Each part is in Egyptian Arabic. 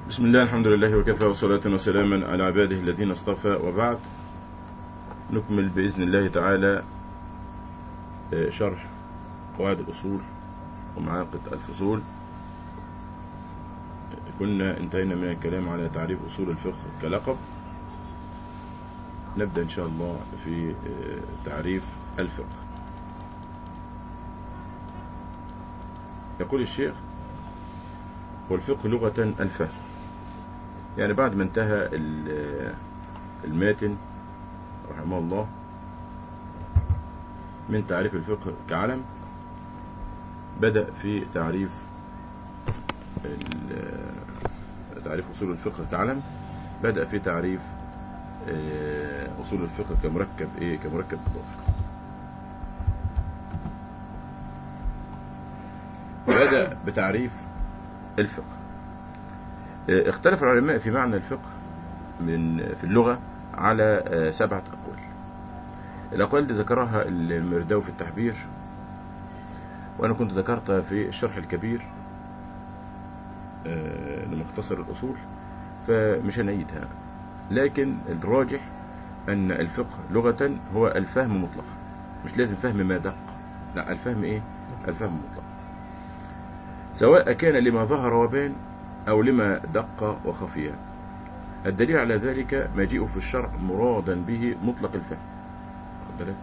بسم الله الحمد لله وكفى وصلاة وسلاما على عباده الذين اصطفى وبعد نكمل بإذن الله تعالى آه، شرح قواعد الأصول ومعاقد الفصول كنا انتهينا من الكلام على تعريف أصول الفقه كلقب نبدأ إن شاء الله في آه، تعريف الفقه يقول الشيخ والفقه لغة الفهم يعني بعد ما انتهى ال- الماتن رحمه الله من تعريف الفقه كعلم بدأ في تعريف ال- تعريف أصول الفقه كعلم بدأ في تعريف آه، أصول الفقه كمركب إيه كمركب إضافي بدأ بتعريف الفقه آه، اختلف العلماء في معنى الفقه من في اللغة على آه، سبعة أقوال الأقوال دي ذكرها المرداوي في التحبير وأنا كنت ذكرتها في الشرح الكبير آه، لمختصر الأصول فمش هنعيدها لكن الراجح أن الفقه لغة هو الفهم مطلقا مش لازم فهم ما دق لا الفهم إيه الفهم مطلقا سواء كان لما ظهر وبان أو لما دق وخفي الدليل على ذلك مجيء في الشرع مرادا به مطلق الفهم واخد بالك؟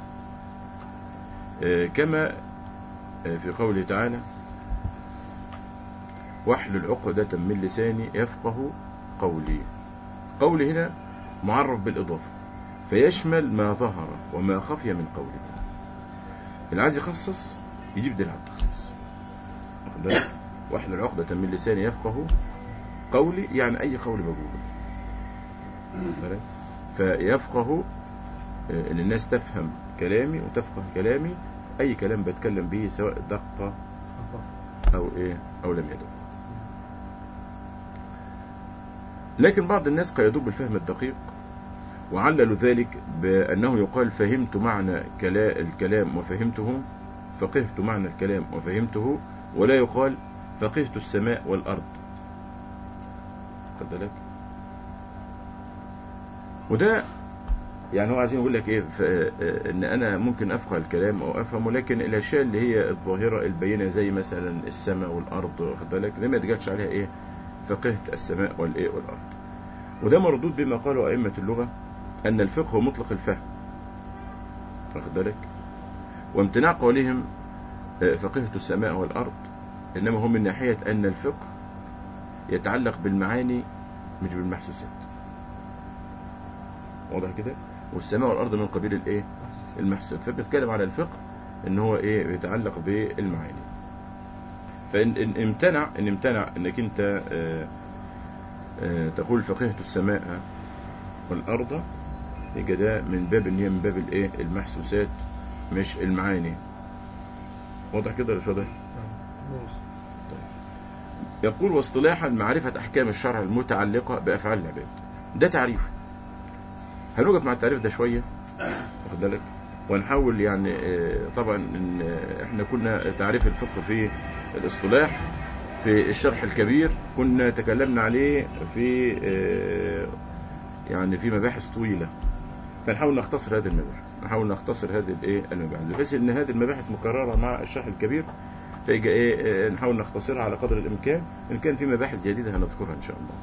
آه، كما آه، في قوله تعالى واحلل عقدة من لساني يفقه قولي قولي هنا معرف بالإضافة فيشمل ما ظهر وما خفي من قوله اللي عايز يخصص يجيب دليل على التخصيص واخد بالك؟ واحلل عقدة من لساني يفقه قولي يعني أي قول بقوله واخد بالك؟ فيفقه آه، ان الناس تفهم كلامي وتفقه كلامي أي كلام بتكلم به سواء دق أو إيه أو لم يدق لكن بعض الناس قيدوه بالفهم الدقيق وعللوا ذلك بأنه يقال فهمت معنى كلا الكلام وفهمته فقهت معنى الكلام وفهمته ولا يقال فقهت السماء والأرض خد بالك وده يعني هو عايزين يقول لك ايه ف- آه، ان انا ممكن افقه الكلام او افهمه لكن الاشياء اللي هي الظاهره البينه زي مثلا السماء والارض واخد بالك دي ما يتقالش عليها ايه فقهت السماء والايه والارض وده مردود بما قاله ائمه اللغه ان الفقه هو مطلق الفهم واخد بالك وامتناع قولهم آه، فقهت السماء والارض انما هو من ناحيه ان الفقه يتعلق بالمعاني مش بالمحسوسات واضح كده والسماء والارض من قبيل الايه المحسوسات فبنتكلم على الفقه ان هو ايه بيتعلق بالمعاني فان إن امتنع ان امتنع انك انت آه، آه، تقول فقهت السماء والارض يبقى ده من باب ان هي من باب الايه المحسوسات مش المعاني واضح كده ولا مش واضح يقول واصطلاحا معرفة أحكام الشرع المتعلقة بأفعال العباد ده تعريف هنوقف مع التعريف ده شوية واخد بالك ونحاول يعني آه، طبعا إن آه، احنا كنا تعريف الفقه في الاصطلاح في الشرح الكبير كنا تكلمنا عليه في آه، يعني في مباحث طويلة فنحاول نختصر هذه المباحث نحاول نختصر هذه الايه المباحث بحيث ان هذه المباحث مكررة مع الشرح الكبير فيجي ايه آه، نحاول نختصرها على قدر الامكان ان كان في مباحث جديدة هنذكرها ان شاء الله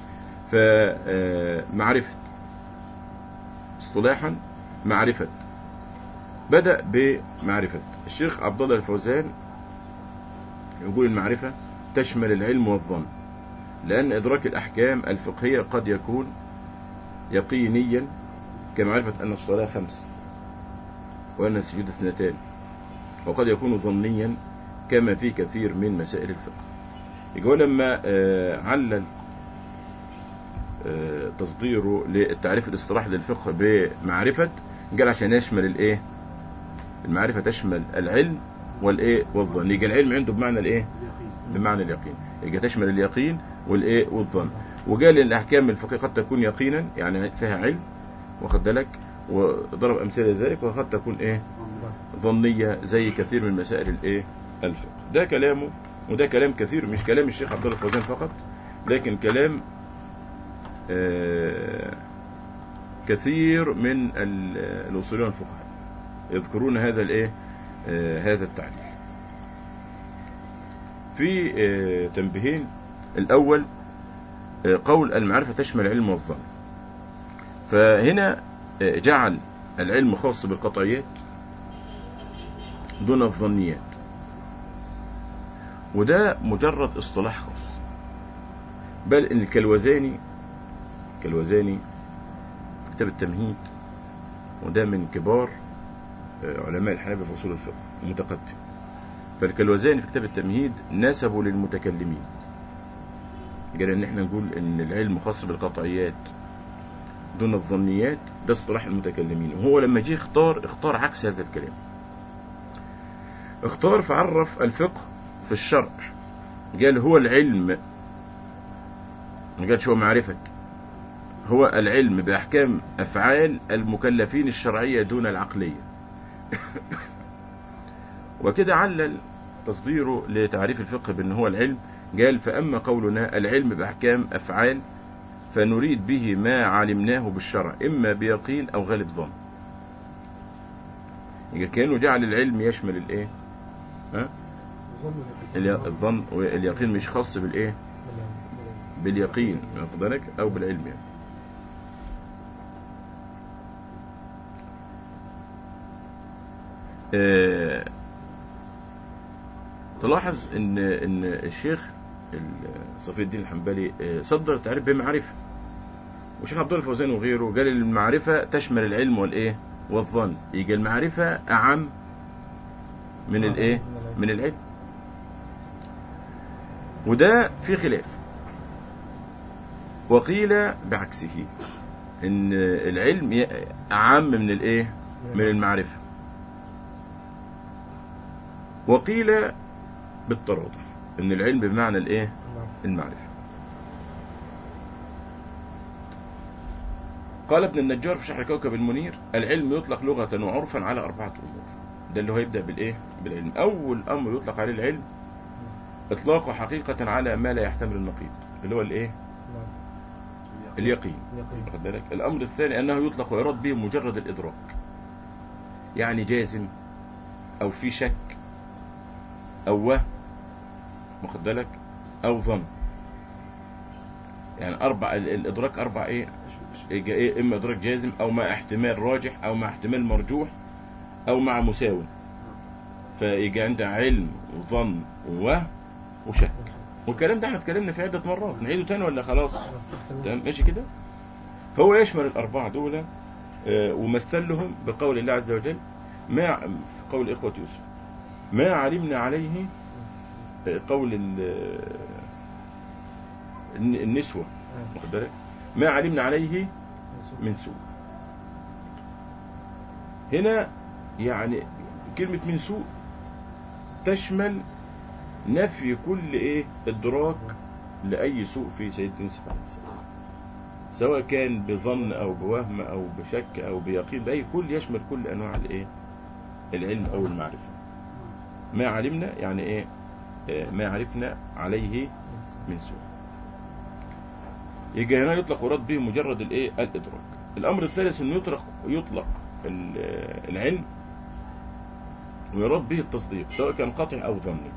فمعرفة اصطلاحا معرفة بدأ بمعرفة الشيخ عبد الله الفوزان يقول المعرفة تشمل العلم والظن لأن إدراك الأحكام الفقهية قد يكون يقينيا كمعرفة أن الصلاة خمس وأن السجود اثنتان وقد يكون ظنيا كما في كثير من مسائل الفقه يقول لما آه، علل آه، تصديره للتعريف الاصطلاحي للفقه بمعرفة قال عشان يشمل الايه المعرفة تشمل العلم والايه والظن يجي العلم عنده بمعنى الايه بمعنى اليقين يجي تشمل اليقين والايه والظن وقال ان الاحكام الفقهيه قد تكون يقينا يعني فيها علم واخد بالك وضرب امثله ذلك وقد تكون ايه ظنيه زي كثير من مسائل الايه الفقه ده كلامه وده كلام كثير مش كلام الشيخ عبد الله الفوزان فقط لكن كلام آه، كثير من ال- الاصوليين والفقهاء يذكرون هذا الايه آه، هذا التعليل في آه، تنبيهين الاول آه، قول المعرفه تشمل العلم والظن فهنا آه، جعل العلم خاص بالقطعيات دون الظنيات وده مجرد اصطلاح خاص بل ان الكلوزاني كلوزاني في كتاب التمهيد وده من كبار آه، علماء الحنابلة في اصول الفقه المتقدم فالكلوزاني في كتاب التمهيد نسبه للمتكلمين قال ان احنا نقول ان العلم خاص بالقطعيات دون الظنيات ده اصطلاح المتكلمين وهو لما جه اختار اختار عكس هذا الكلام اختار فعرف الفقه في الشرع قال هو العلم ما قالش هو معرفة هو العلم بأحكام أفعال المكلفين الشرعية دون العقلية وكده علل تصديره لتعريف الفقه بأن هو العلم قال فأما قولنا العلم بأحكام أفعال فنريد به ما علمناه بالشرع إما بيقين أو غالب ظن يبقى كأنه جعل العلم يشمل الإيه ها؟ الي- الظن واليقين مش خاص بالإيه باليقين واخد بالك أو بالعلم يعني. آه، تلاحظ ان ان الشيخ ال- صفي الدين الحنبلي آه، صدر تعريف بمعرفه والشيخ عبد الله الفوزان وغيره قال المعرفه تشمل العلم والايه والظن يجي المعرفه اعم من الايه من العلم وده في خلاف وقيل بعكسه ان العلم ي- اعم من الايه من المعرفه وقيل بالترادف ان العلم بمعنى الايه المعرفه قال ابن النجار في شرح كوكب المنير العلم يطلق لغة وعرفا على أربعة أمور ده اللي هو يبدأ بالإيه بالعلم أول أمر يطلق عليه العلم إطلاقه حقيقة على ما لا يحتمل النقيض اللي هو الإيه اليقين واخد بالك الأمر الثاني أنه يطلق ويراد به مجرد الإدراك يعني جازم أو في شك أو وهم واخد بالك أو ظن يعني أربع ال- الإدراك أربع إيه يجي إيه إما إدراك جازم أو مع احتمال راجح أو مع احتمال مرجوح أو مع مساو فيجي عندنا علم وظن ووهم وشك والكلام ده احنا اتكلمنا فيه عدة مرات نعيده تاني ولا خلاص تمام ماشي كده فهو يشمل الأربعة دول آه، ومثلهم بقول الله عز وجل ما في قول إخوة يوسف ما علمنا عليه آه، قول ال- الن- النسوة واخد بالك ما علمنا عليه من سوء هنا يعني كلمة من سوء تشمل نفي كل ايه ادراك لأي سوء في سيدنا يوسف عليه السلام سواء كان بظن او بوهم او بشك او بيقين بأي كل يشمل كل انواع الايه العلم او المعرفة ما علمنا يعني ايه آه، ما عرفنا عليه من سوء يجي هنا يطلق ورد به مجرد الايه الادراك الامر الثالث انه يطلق يطلق ال- العلم ويراد به التصديق سواء كان قطعي او ظني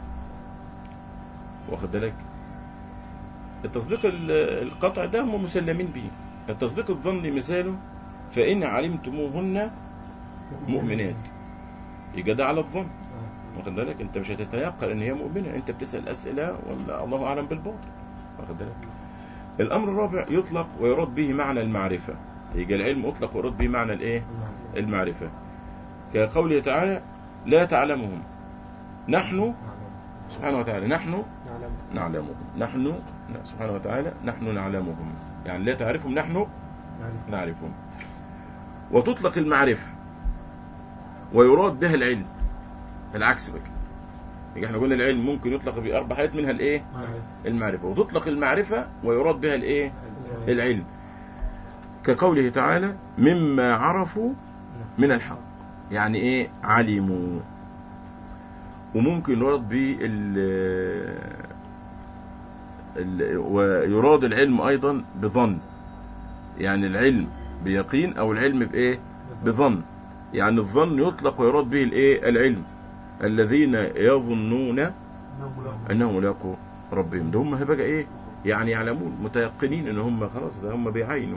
واخد بالك التصديق ال- القطع ده هم مسلمين به التصديق الظني مثاله فإن علمتموهن مؤمنات يبقى ده على الظن واخد بالك انت مش هتتيقن ان هي مؤمنه انت بتسال اسئله ولا الله اعلم بالباطل واخد بالك الامر الرابع يطلق ويراد به معنى المعرفه يبقى العلم اطلق ويراد به معنى الايه المعرفه كقوله تعالى لا تعلمهم نحن سبحانه وتعالى نحن نعلمهم نحن سبحانه وتعالى نحن نعلمهم يعني لا تعرفهم نحن نعرفهم وتطلق المعرفة ويراد بها العلم العكس بقى يبقى احنا قلنا العلم ممكن يطلق بأربع حاجات منها الايه المعرفة وتطلق المعرفة ويراد بها الايه العلم كقوله تعالى مما عرفوا من الحق يعني ايه علموا وممكن يراد به ال- ال- ويراد العلم أيضا بظن يعني العلم بيقين أو العلم بإيه بظن يعني الظن يطلق ويراد به الإيه العلم الذين يظنون أنهم ملاقوا ربهم ده هم بقى إيه يعني يعلمون متيقنين ان هم خلاص ده هم بيعينوا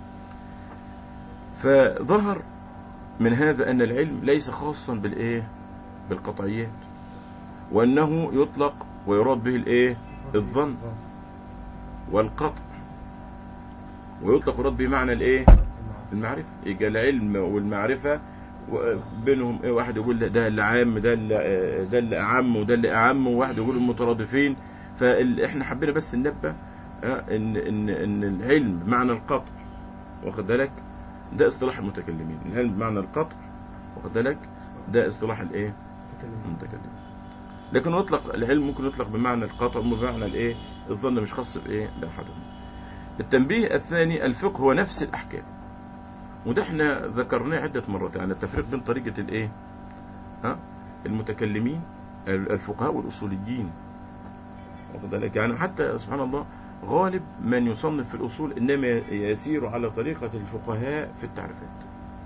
فظهر من هذا ان العلم ليس خاصا بالايه بالقطعيات وانه يطلق ويراد به الايه الظن والقطع ويطلق ويراد به معنى الايه المعرفه يبقى العلم والمعرفه و- بينهم ايه واحد يقول ده- ده اللي عام ده اللي آه، ده اللي اعم وده اللي اعم وواحد يقول المترادفين فاحنا حبينا بس ننبه آه، ان ان ان العلم بمعنى القطع واخد بالك ده اصطلاح المتكلمين العلم بمعنى القطع واخد بالك ده اصطلاح الايه المتكلمين لكن يطلق العلم ممكن يطلق بمعنى القطع وبمعنى الايه الظن مش خاص بايه باحدهم التنبيه الثاني الفقه هو نفس الاحكام وده احنا ذكرناه عده مرات يعني التفريق بين طريقه الايه ها المتكلمين الفقهاء والاصوليين واخد بالك يعني حتى سبحان الله غالب من يصنف في الأصول إنما يسير على طريقة الفقهاء في التعريفات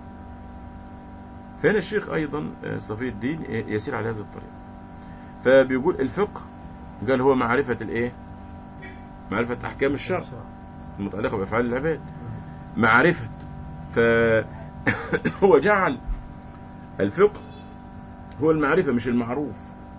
فهنا الشيخ أيضا آه، صفي الدين يسير على هذه الطريقة فبيقول الفقه قال هو معرفة الإيه معرفة أحكام الشرع المتعلقة بأفعال العباد معرفة فهو جعل الفقه هو المعرفة مش المعروف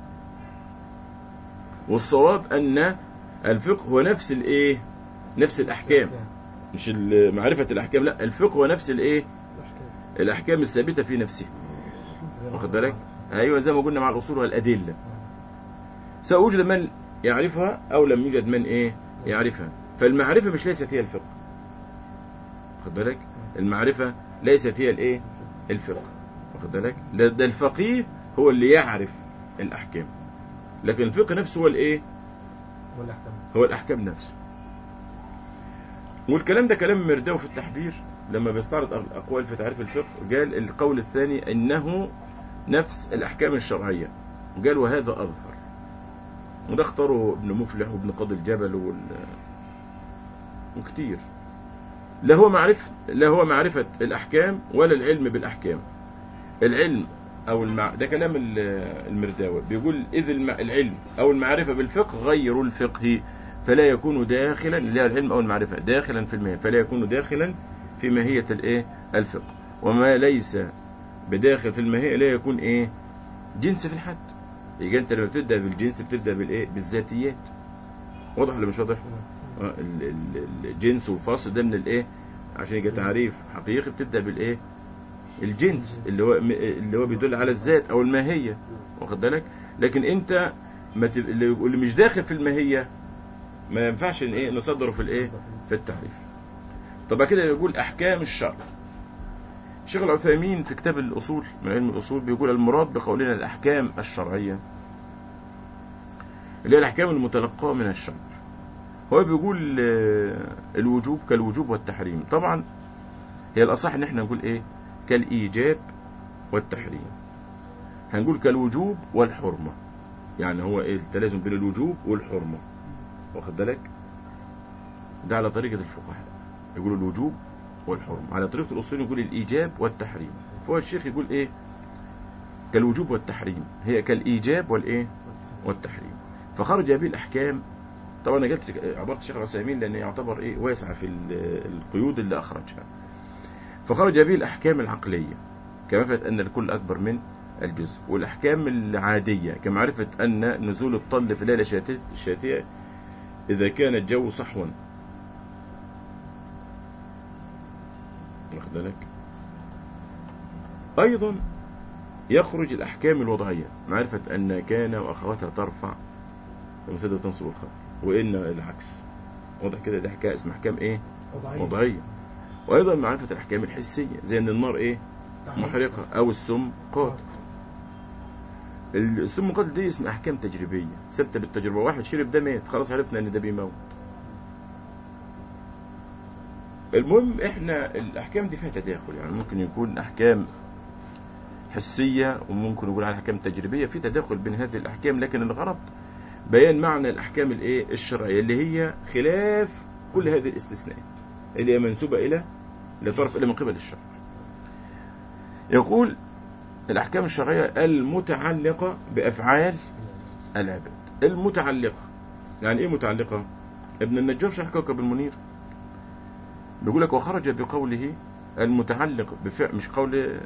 والصواب أن الفقه هو نفس الإيه نفس الأحكام مش ال- معرفة الأحكام لا الفقه هو نفس الإيه الأحكام الثابتة في نفسها واخد بالك أيوة زي ما قلنا مع الأصول والأدلة سأوجد من يعرفها أو لم يوجد من إيه يعرفها فالمعرفة مش ليست هي الفقه واخد بالك المعرفة ليست هي الإيه الفقه واخد بالك ده, ده الفقيه هو اللي يعرف الأحكام لكن الفقه نفسه هو الإيه والأحكام هو الأحكام نفسه والكلام ده كلام مرداوي في التحبير لما بيستعرض الأقوال في تعريف الفقه قال القول الثاني إنه نفس الأحكام الشرعية قال وهذا أظهر وده اختاره ابن مفلح وابن قاضي الجبل وال... وكتير لا هو معرفة لا هو معرفة الأحكام ولا العلم بالأحكام العلم أو المع... ده كلام ال- المرداوي بيقول إذ الم... العلم أو المعرفة بالفقه غير الفقه فلا يكون داخلا لا العلم أو المعرفة داخلا في الماهية فلا يكون داخلا في ماهية الإيه الفقه وما ليس بداخل في الماهية لا يكون إيه جنس في الحد يبقى أنت لما بتبدأ بالجنس بتبدأ بالإيه بالذاتيات واضح ولا مش واضح؟ آه، ال- ال- الجنس والفصل ده من الايه عشان يبقى تعريف حقيقي بتبدا بالايه الجنس اللي هو اللي هو بيدل على الذات او الماهيه واخد بالك لكن انت ما تب... اللي اللي مش داخل في الماهيه ما ينفعش ان ايه نصدره في الايه في التعريف طب كده يقول احكام الشرع الشيخ العثيمين في كتاب الاصول من علم الاصول بيقول المراد بقولنا الاحكام الشرعيه اللي هي الاحكام المتلقاه من الشرع هو بيقول آه، الوجوب كالوجوب والتحريم طبعا هي الأصح ان احنا نقول ايه كالإيجاب والتحريم هنقول كالوجوب والحرمة يعني هو ايه التلازم بين الوجوب والحرمة واخد بالك ده على طريقة الفقهاء يقولوا الوجوب والحرمة على طريقة الأصول يقول الإيجاب والتحريم فهو الشيخ يقول ايه كالوجوب والتحريم هي كالإيجاب والايه والتحريم فخرج به الأحكام طبعا انا قلت عباره الشيخ العثيمين لان يعتبر ايه واسعه في ال- القيود اللي اخرجها فخرج به الاحكام العقليه كمعرفه ان الكل اكبر من الجزء والاحكام العاديه كمعرفه ان نزول الطل في الليله الشاتيه الشاتيه اذا كان الجو صحوا واخد بالك ايضا يخرج الاحكام الوضعيه معرفه ان كان واخواتها ترفع المفيدة تنصب الخبر وإن العكس واضح كده دي حكاية اسمها أحكام إيه؟ وضعية وضعية وأيضا معرفة الأحكام الحسية زي إن النار إيه؟ محرقة أو السم قاتل السم قاتل دي اسمها أحكام تجريبية ثابتة بالتجربة واحد شرب ده مات خلاص عرفنا إن ده بيموت المهم إحنا الأحكام دي فيها تداخل يعني ممكن يكون أحكام حسية وممكن نقول على أحكام تجريبية في تداخل بين هذه الأحكام لكن الغرض بيان معنى الاحكام الايه الشرعيه اللي هي خلاف كل هذه الاستثناءات اللي هي منسوبه الى لطرف الى من قبل الشرع يقول الاحكام الشرعيه المتعلقه بافعال العباد المتعلقه يعني ايه متعلقه ابن النجار شرح كوكب المنير بيقول لك وخرج بقوله المتعلق بفعل مش قول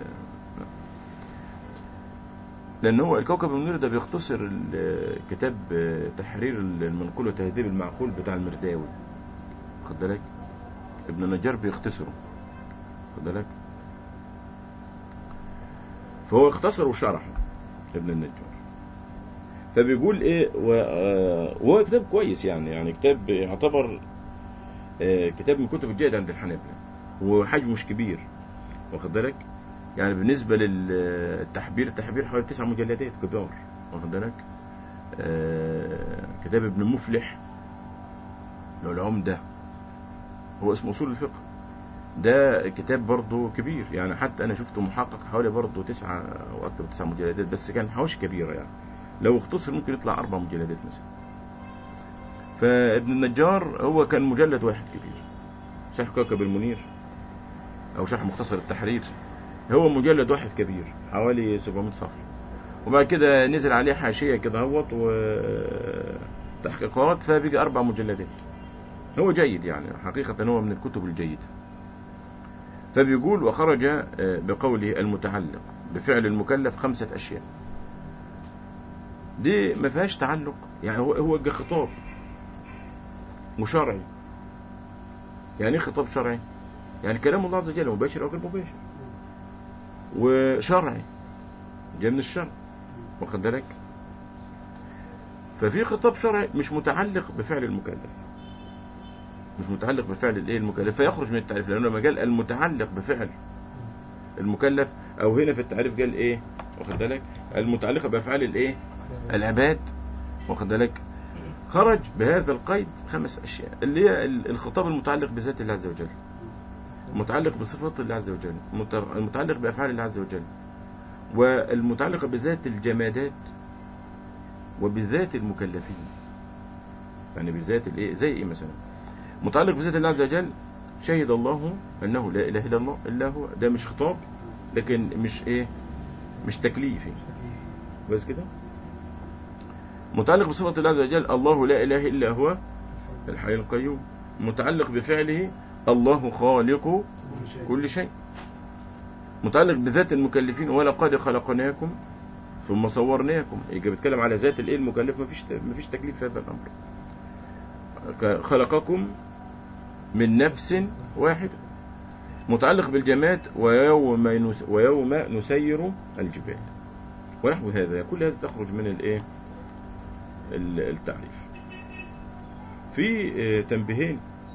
لان هو الكوكب المنير ده بيختصر ال- كتاب تحرير المنقول وتهذيب المعقول بتاع المرداوي خد بالك ابن النجار بيختصره خد بالك فهو اختصر وشرحه ابن النجار فبيقول ايه و- آه، وهو كتاب كويس يعني يعني كتاب يعتبر آه، كتاب من كتب الجيد عند الحنابلة وحجمه مش كبير واخد بالك يعني بالنسبة للتحبير التحبير حوالي تسع مجلدات كبار واخد بالك آه، كتاب ابن مفلح اللي هو العمدة هو اسمه أصول الفقه ده كتاب برضه كبير يعني حتى أنا شفته محقق حوالي برضه تسعة أو أكثر من تسع مجلدات بس كان حواشي كبيرة يعني لو اختصر ممكن يطلع أربع مجلدات مثلا فابن النجار هو كان مجلد واحد كبير شرح كوكب المنير أو شرح مختصر التحرير هو مجلد واحد كبير حوالي 700 صفحة وبعد كده نزل عليه حاشية كده هوت وتحقيقات فبقى أربع مجلدات هو جيد يعني حقيقة هو من الكتب الجيدة فبيقول وخرج آه، بقوله المتعلق بفعل المكلف خمسة أشياء دي ما فيهاش تعلق يعني هو هو جه خطاب وشرعي يعني ايه خطاب شرعي يعني كلام الله عز وجل مباشر او غير مباشر وشرعي جاي من الشرع واخد بالك ففي خطاب شرعي مش متعلق بفعل المكلف مش متعلق بفعل الايه المكلف فيخرج من التعريف لانه لما قال المتعلق بفعل المكلف او هنا في التعريف قال ايه واخد بالك المتعلقه بافعال الايه العباد واخد بالك خرج بهذا القيد خمس اشياء اللي هي ال- الخطاب المتعلق بذات الله عز وجل المتعلق بصفات الله عز وجل المت- المتعلق بافعال الله عز وجل والمتعلقه بذات الجمادات وبذات المكلفين يعني بذات الايه زي ايه مثلا متعلق بذات الله عز وجل شهد الله انه لا اله الا الله الا هو ده مش خطاب لكن مش ايه مش تكليفي بس كده متعلق بصفة الله عز وجل الله لا إله إلا هو الحي القيوم متعلق بفعله الله خالق كل شيء متعلق بذات المكلفين ولقد خلقناكم ثم صورناكم يجي بيتكلم على ذات الايه المكلف مفيش مفيش تكليف في هذا الامر ك- خلقكم من نفس واحدة متعلق بالجماد ويوم نس- ويوم نسير الجبال ونحو هذا كل هذا تخرج من الايه ال- التعريف في آه، تنبيهين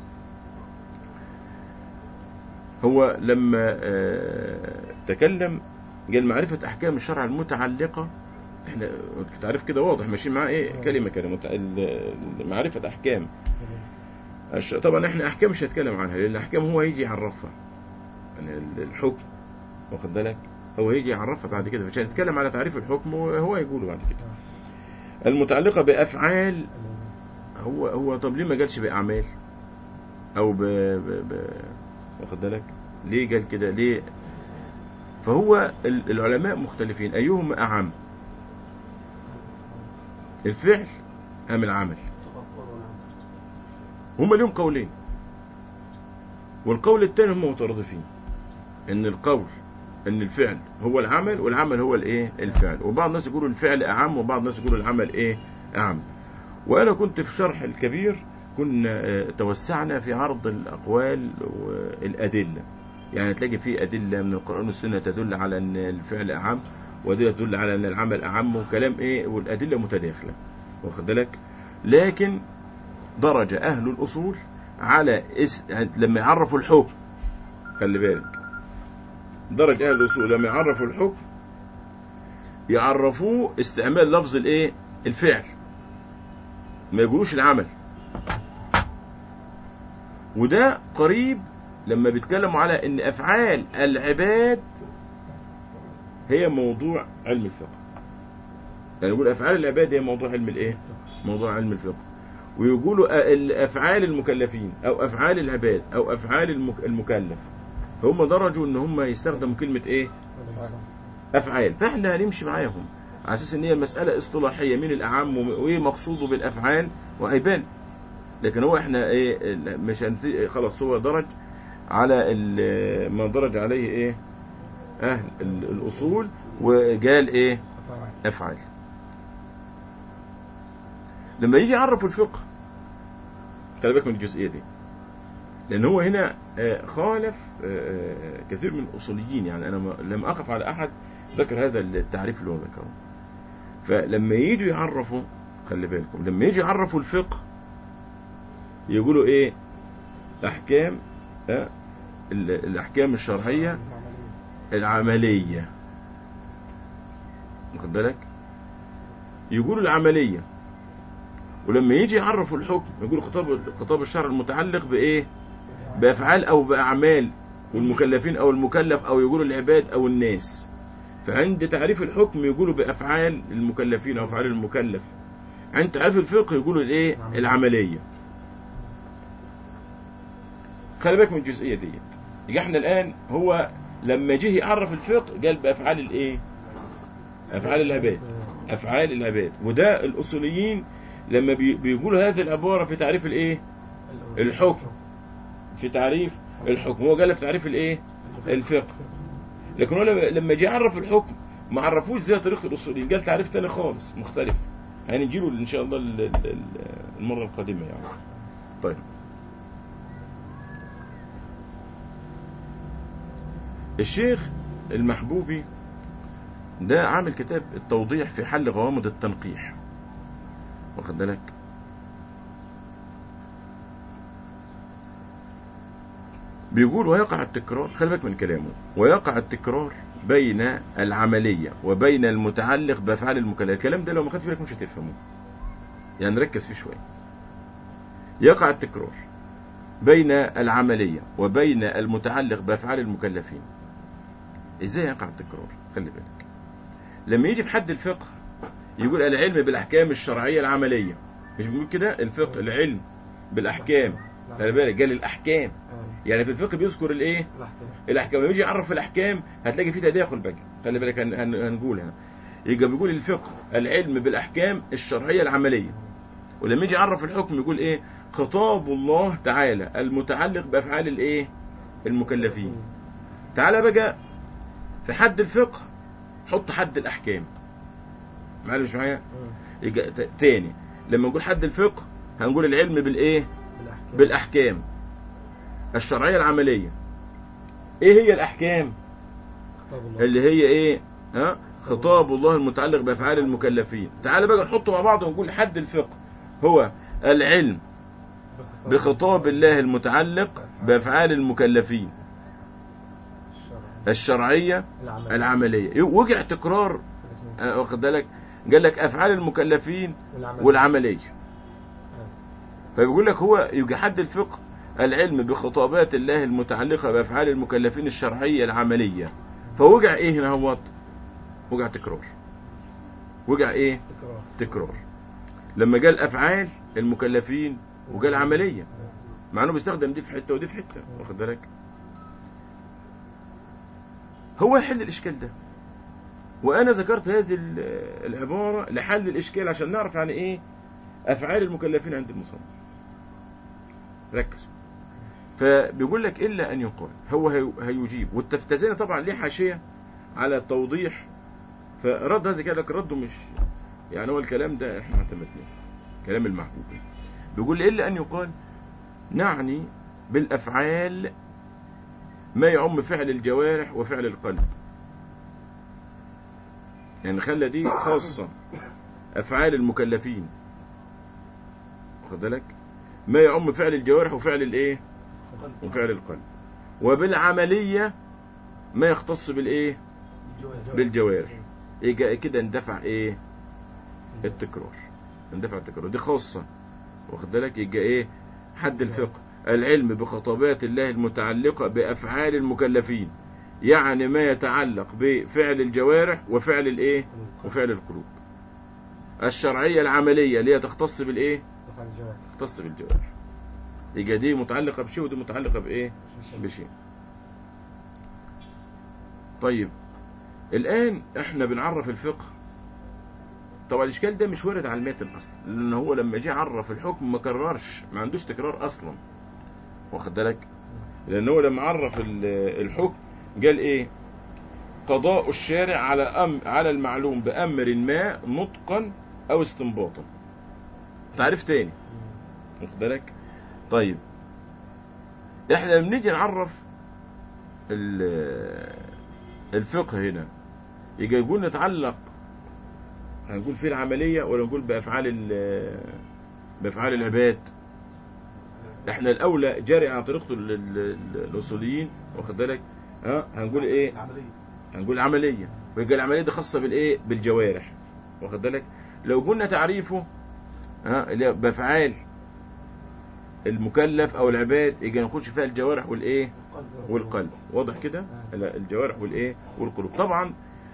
هو لما آه، تكلم قال معرفة أحكام الشرع المتعلقة احنا تعريف كده واضح ماشيين معاه ايه كلمة كده مت- ال- ال- معرفة أحكام الش- طبعا احنا أحكام مش هنتكلم عنها لأن الأحكام هو هيجي يعرفها يعني ال- الحكم واخد بالك هو هيجي يعرفها بعد كده عشان نتكلم على تعريف الحكم هو هيقوله بعد كده المتعلقة بأفعال هو هو طب ليه ما قالش بأعمال أو ب, ب, ب واخد بالك ليه قال كده ليه فهو ال- العلماء مختلفين أيهما أعم الفعل أم العمل هما لهم قولين والقول الثاني هم مترادفين ان القول ان الفعل هو العمل والعمل هو الايه الفعل وبعض الناس يقولوا الفعل اعم وبعض الناس يقولوا العمل ايه اعم وانا كنت في شرح الكبير كنا آه، توسعنا في عرض الاقوال والادله يعني تلاقي في ادله من القران والسنه تدل على ان الفعل اعم وادله تدل على ان العمل اعم وكلام ايه والادله متداخله واخد بالك لكن درج اهل الاصول على اس... لما يعرفوا الحكم خلي بالك درج اهل الاصول لما يعرفوا الحكم يعرفوه استعمال لفظ الايه الفعل ما يقولوش العمل وده قريب لما بيتكلموا على ان افعال العباد هي موضوع علم الفقه يعني يقول افعال العباد هي موضوع علم الايه موضوع علم الفقه ويقولوا أ- ال- افعال المكلفين او افعال العباد او افعال المك- المكلف فهم درجوا ان هم يستخدموا كلمه ايه افعال فاحنا هنمشي معاهم على اساس ان هي مساله اصطلاحيه مين الاعم وم- وايه مقصوده بالافعال وهيبان لكن هو احنا ايه ال- مش هنت- خلاص هو درج على ال- ما درج عليه ايه اهل ال- الاصول وقال ايه افعال لما يجي يعرف الفقه خلي بالك من الجزئيه دي لان هو هنا آه، خالف آه، كثير من الاصوليين يعني انا ما- لم اقف على احد ذكر هذا التعريف اللي هو ذكره فلما يجوا يعرفوا خلي بالكم لما يجي يعرفوا الفقه يقولوا ايه احكام آه، ال- الاحكام الشرعيه العمليه واخد بالك يقولوا العمليه ولما يجي يعرفوا الحكم يقولوا خطاب خطاب الشرع المتعلق بايه بافعال او باعمال والمكلفين او المكلف او يقولوا العباد او الناس فعند تعريف الحكم يقولوا بافعال المكلفين او افعال المكلف عند تعريف الفقه يقولوا الايه العمليه خلي بالك من الجزئيه ديت يبقى احنا الان هو لما جه يعرف الفقه قال بافعال الايه افعال العباد افعال العباد وده الاصوليين لما بي- بيقولوا هذه العباره في تعريف الايه الحكم في تعريف الحكم هو قال في تعريف الايه الفقه لكن هو لما- لما جه يعرف الحكم ما عرفوش زي طريقه الاصوليين قال تعريف تاني خالص مختلف هنجي له ان شاء الله ال- ال- ال- المره القادمه يعني طيب الشيخ المحبوبي ده عامل كتاب التوضيح في حل غوامض التنقيح واخد بالك بيقول ويقع التكرار خلي بالك من كلامه ويقع التكرار بين العملية وبين المتعلق بأفعال المكلف الكلام ده لو ما خدتش بالك مش هتفهمه يعني ركز فيه شوية يقع التكرار بين العملية وبين المتعلق بأفعال المكلفين ازاي يقع التكرار خلي بالك لما يجي في حد الفقه يقول العلم بالأحكام الشرعية العملية مش بيقول كده الفقه العلم بالأحكام خلي بالك قال الأحكام يعني في الفقه بيذكر الايه الاحكام لما يجي يعرف الاحكام هتلاقي فيه تداخل بقى خلي بالك هن- هن- هنقول هنا يبقى بيقول الفقه العلم بالاحكام الشرعيه العمليه ولما يجي يعرف الحكم يقول ايه خطاب الله تعالى المتعلق بافعال الايه المكلفين تعالى بقى في حد الفقه حط حد الاحكام معايا مش معايا يبقى ت- تاني لما نقول حد الفقه هنقول العلم بالايه بالاحكام الشرعيه العمليه ايه هي الاحكام اللي هي ايه ها خطاب الله المتعلق بافعال المكلفين تعال بقى نحطه مع بعض ونقول حد الفقه هو العلم بخطاب الله المتعلق بافعال المكلفين الشرعيه العمليه وجع تكرار آه، واخد بالك قال لك افعال المكلفين والعمليه فبيقول لك هو يبقى حد الفقه العلم بخطابات الله المتعلقة بأفعال المكلفين الشرعية العملية فوجع ايه هنا هوت وجع تكرار وجع ايه تكرار لما قال أفعال المكلفين وقال عملية مع انه بيستخدم دي في حتة ودي في حتة واخد بالك هو يحل الإشكال ده وأنا ذكرت هذه ال- العبارة لحل الإشكال عشان نعرف يعني إيه أفعال المكلفين عند المصنف ركز فبيقول لك إلا أن يقال هو هي- هيجيب والتفتزاني طبعا ليه حاشية على التوضيح فرد هذا كده لكن رده مش يعني هو الكلام ده احنا اعتمدناه كلام المحبوب بيقول إلا أن يقال نعني بالأفعال ما يعم فعل الجوارح وفعل القلب يعني خلى دي خاصة أفعال المكلفين واخد بالك ما يعم فعل الجوارح وفعل الايه وفعل القلب وبالعملية ما يختص بالايه بالجوارح يجي كده اندفع ايه التكرار اندفع التكرار دي خاصة واخد بالك يجي ايه حد الفقه العلم بخطابات الله المتعلقة بأفعال المكلفين يعني ما يتعلق بفعل الجوارح وفعل الايه وفعل القلوب الشرعيه العمليه اللي هي تختص بالايه أفعال الجوارح تختص بالجوارح يبقى دي متعلقه بشيء ودي متعلقه بايه مش شيء. بشيء طيب الآن احنا بنعرف الفقه طبعا الإشكال ده مش وارد على المتن أصلا لأن هو لما جه عرف الحكم ما كررش ما عندوش تكرار أصلا واخد بالك لأن هو لما عرف ال- الحكم قال إيه قضاء الشارع على أم على المعلوم بأمر ما نطقا أو استنباطا تعريف تاني مم. واخد بالك طيب احنا لما بنيجي نعرف ال- الفقه هنا يجي يقول نتعلق هنقول فيه العملية ولا نقول بأفعال ال- بأفعال العباد احنا الأولى جاري على طريقة ال- ال- ال- الأصوليين واخد بالك ها هنقول ايه العملية هنقول العملية ويبقى العملية دي خاصة بالايه بالجوارح واخد بالك لو قلنا تعريفه ها اللي هي بأفعال المكلف او العباد يجي نخش فيها الجوارح والايه القلب والقلب واضح كده لا، الجوارح والايه والقلوب طبعا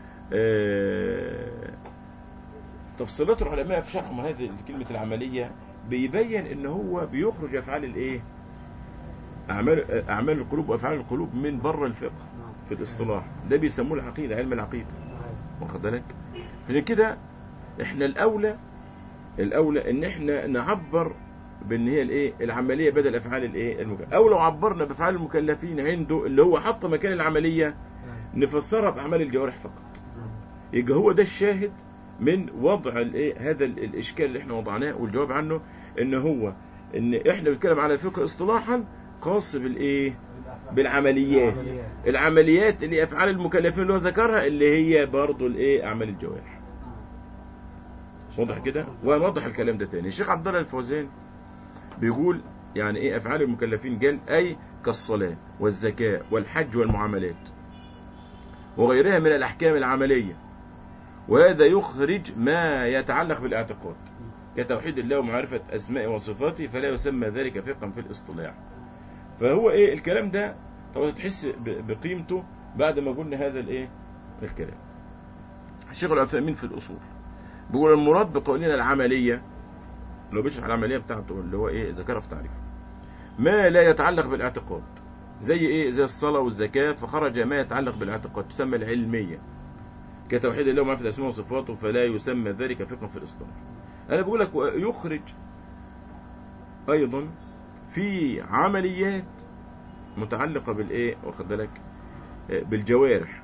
آه، تفصيلات العلماء في شرح هذه كلمة العملية بيبين ان هو بيخرج افعال الايه اعمال اعمال القلوب وافعال القلوب من بره الفقه نعم في الاصطلاح ده بيسموه العقيدة علم العقيدة نعم. واخد بالك عشان كده احنا الاولى الاولى ان احنا نعبر بان هي الايه العمليه بدل افعال الايه المكلف او لو عبرنا بافعال المكلفين عنده اللي هو حط مكان العمليه نعم. نفسرها باعمال الجوارح فقط نعم. يبقى هو ده الشاهد من وضع الايه هذا ال- الاشكال اللي احنا وضعناه والجواب عنه ان هو ان احنا بنتكلم على الفقه اصطلاحا خاص بالايه بالأفعال. بالعمليات العمليات. العمليات اللي افعال المكلفين اللي هو ذكرها اللي هي برضه الايه اعمال الجوارح نعم. واضح كده ونوضح الكلام ده تاني الشيخ عبد الله الفوزان بيقول يعني ايه افعال المكلفين قال اي كالصلاه والزكاه والحج والمعاملات وغيرها من الاحكام العمليه وهذا يخرج ما يتعلق بالاعتقاد كتوحيد الله ومعرفه اسمائه وصفاته فلا يسمى ذلك فقها في الاصطلاح فهو ايه الكلام ده طبعا تحس ب- بقيمته بعد ما قلنا هذا الايه الكلام الشيخ العثيمين في الاصول بيقول المراد بقولنا العملية لو بيشرح العملية بتاعته اللي هو ايه ذكرها في تعريفه ما لا يتعلق بالاعتقاد زي ايه زي الصلاة والزكاة فخرج ما يتعلق بالاعتقاد تسمى العلمية كتوحيد الله ومعرفة اسماء وصفاته فلا يسمى ذلك فقها في الاصطلاح انا بقول لك يخرج ايضا في عمليات متعلقة بالايه واخد بالك آه، بالجوارح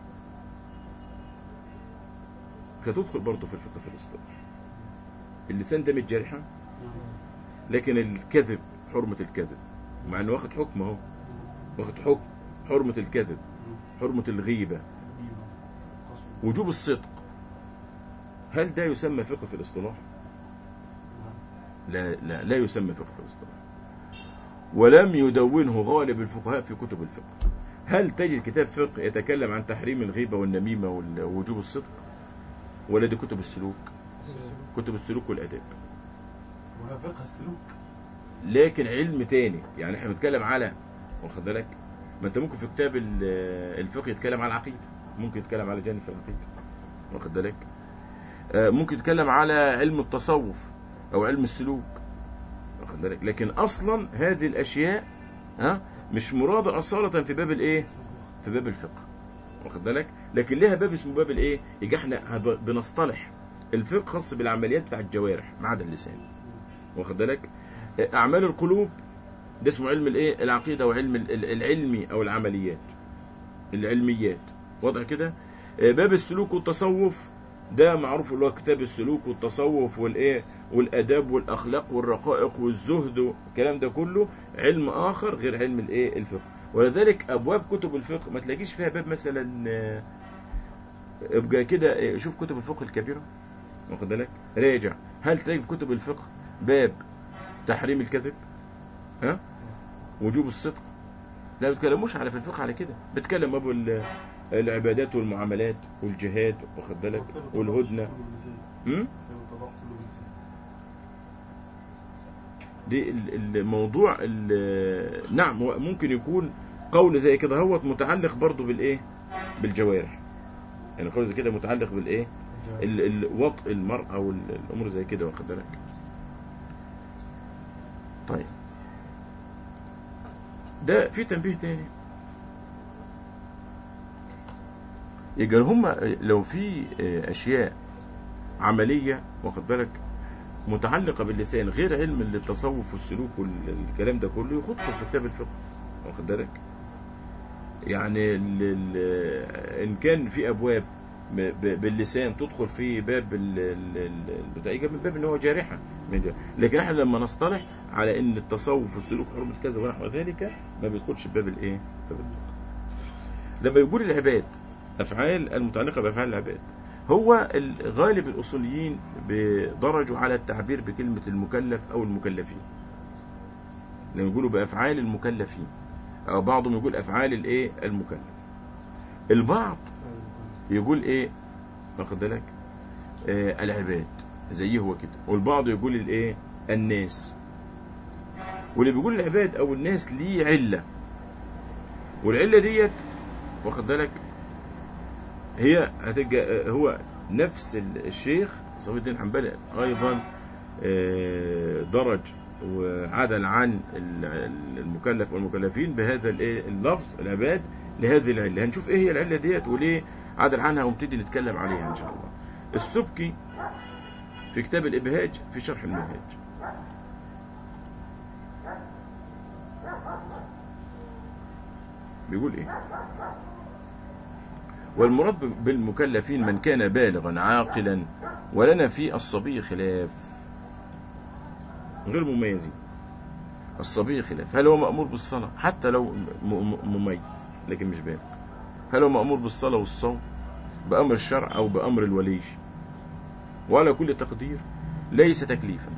فتدخل برضه في الفقه في الاصطلاح اللسان ده متجرحة نعم. لكن الكذب حرمة الكذب مع انه واخد حكم اهو واخد حكم حرمة الكذب حرمة الغيبة قصد. وجوب الصدق هل ده يسمى فقه في الاصطلاح؟ نعم. لا لا لا يسمى فقه في الاصطلاح ولم يدونه غالب الفقهاء في كتب الفقه هل تجد كتاب فقه يتكلم عن تحريم الغيبة والنميمة وال- ووجوب الصدق ولا دي كتب السلوك كتب السلوك والآداب وهو فقه السلوك لكن علم تاني يعني احنا بنتكلم على واخد بالك ما انت ممكن في كتاب ال- الفقه يتكلم على العقيده ممكن يتكلم على جانب في العقيده واخد بالك آه، ممكن يتكلم على علم التصوف او علم السلوك واخد بالك لكن اصلا هذه الاشياء ها مش مراده اصاله في باب الايه في باب الفقه واخد بالك لكن لها باب اسمه باب الايه يجي احنا هب- بنصطلح الفقه خاص بالعمليات بتاع الجوارح ما عدا اللسان واخد بالك اعمال القلوب ده اسمه علم الايه العقيده وعلم ال- ال- العلمي او العمليات العلميات واضح كده آه، باب السلوك والتصوف ده معروف اللي هو كتاب السلوك والتصوف والايه والاداب والاخلاق والرقائق والزهد والكلام ده كله علم اخر غير علم الايه الفقه ولذلك ابواب كتب الفقه ما تلاقيش فيها باب مثلا آه، ابقى كده آه، شوف كتب الفقه الكبيره واخد بالك راجع هل تلاقي في كتب الفقه باب تحريم الكذب ها وجوب الصدق لا بيتكلموش على في الفقه على كده بيتكلم ابو ال- العبادات والمعاملات والجهاد واخد بالك والهدنه هم؟ دي ال- الموضوع ال- نعم هو ممكن يكون قول زي كده هو متعلق برضه بالايه بالجوارح يعني قول زي كده متعلق بالايه ال- ال- وطء المرأة والأمور زي كده واخد بالك طيب ده في تنبيه تاني يبقى هم لو في آه، أشياء عملية واخد بالك متعلقة باللسان غير علم التصوف والسلوك والكلام ده كله يخطه في كتاب الفقه واخد بالك يعني ال- ال- إن كان في أبواب ب- ب- باللسان تدخل في باب ال- ال- ال- البتاع يبقى من باب ان هو جارحه من ده. لكن احنا لما نصطلح على ان التصوف والسلوك حرمه كذا ونحو ذلك ما بيدخلش باب الايه؟ باب الفقه. لما يقول العباد افعال المتعلقه بافعال العباد هو ال- غالب الاصوليين بدرجوا على التعبير بكلمه المكلف او المكلفين. لما يقولوا بافعال المكلفين او بعضهم يقول افعال الايه؟ المكلف. البعض يقول ايه واخد بالك آه العباد زيه هو كده والبعض يقول الايه الناس واللي بيقول العباد او الناس ليه عله والعله ديت واخد بالك هي هتبقى آه، هو نفس ال- الشيخ صفي الدين حنبلي ايضا آه، درج وعدل عن ال- ال- المكلف والمكلفين بهذا الايه اللفظ العباد لهذه العله هنشوف ايه هي العله ديت وليه عدل عنها ونبتدي نتكلم عليها ان شاء الله السبكي في كتاب الابهاج في شرح المنهاج بيقول ايه والمراد بالمكلفين من كان بالغا عاقلا ولنا في الصبي خلاف غير مميزين الصبي خلاف هل هو مأمور بالصلاة حتى لو م- م- مميز لكن مش بالغ هل هو مأمور بالصلاة والصوم بأمر الشرع أو بأمر الولي وعلى كل تقدير ليس تكليفا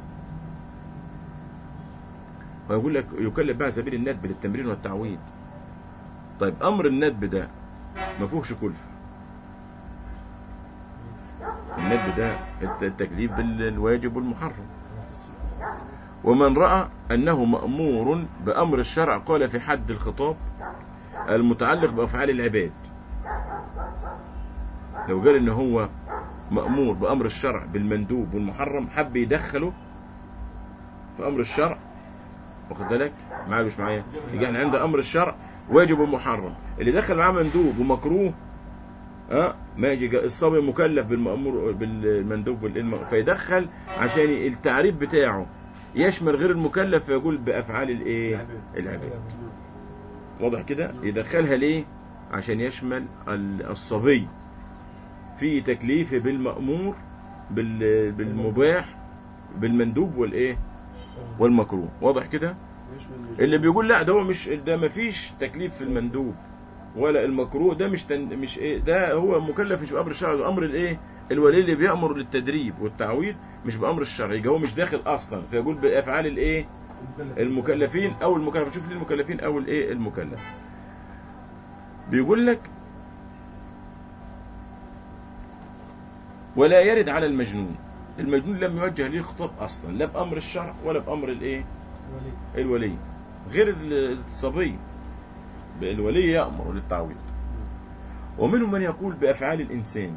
ويقول لك يكلف بها سبيل الندب للتمرين والتعويد طيب أمر الندب ده ما فيهوش كلفة الندب ده الت- التكليف بالواجب والمحرم ومن رأى أنه مأمور بأمر الشرع قال في حد الخطاب المتعلق بأفعال العباد لو قال ان هو مأمور بأمر الشرع بالمندوب والمحرم حب يدخله في أمر الشرع واخد بالك معايا مش معايا يجي احنا عند أمر الشرع واجب ومحرم اللي دخل معاه مندوب ومكروه ها ما يجي الصبي مكلف بالمأمور بالمندوب والإلم فيدخل عشان التعريف بتاعه يشمل غير المكلف فيقول بأفعال الايه العباد واضح كده يدخلها ليه عشان يشمل ال- الصبي في تكليفه بالمأمور بال- بالمباح بالمندوب والايه والمكروه واضح كده اللي بيقول لا ده هو مش ده ما فيش تكليف في المندوب ولا المكروه ده مش تن مش ايه ده هو مكلف مش بامر الشرع ده امر الايه الولي اللي بيامر للتدريب والتعويض مش بامر الشرع يبقى هو مش داخل اصلا فيقول بافعال الايه المكلفين او المكلف شوف ليه المكلفين او الايه المكلف بيقول لك ولا يرد على المجنون المجنون لم يوجه ليه خطاب اصلا لا بامر الشرع ولا بامر الايه ولي الولي غير الصبي الولي يأمر للتعويض ومنهم من يقول بأفعال الإنسان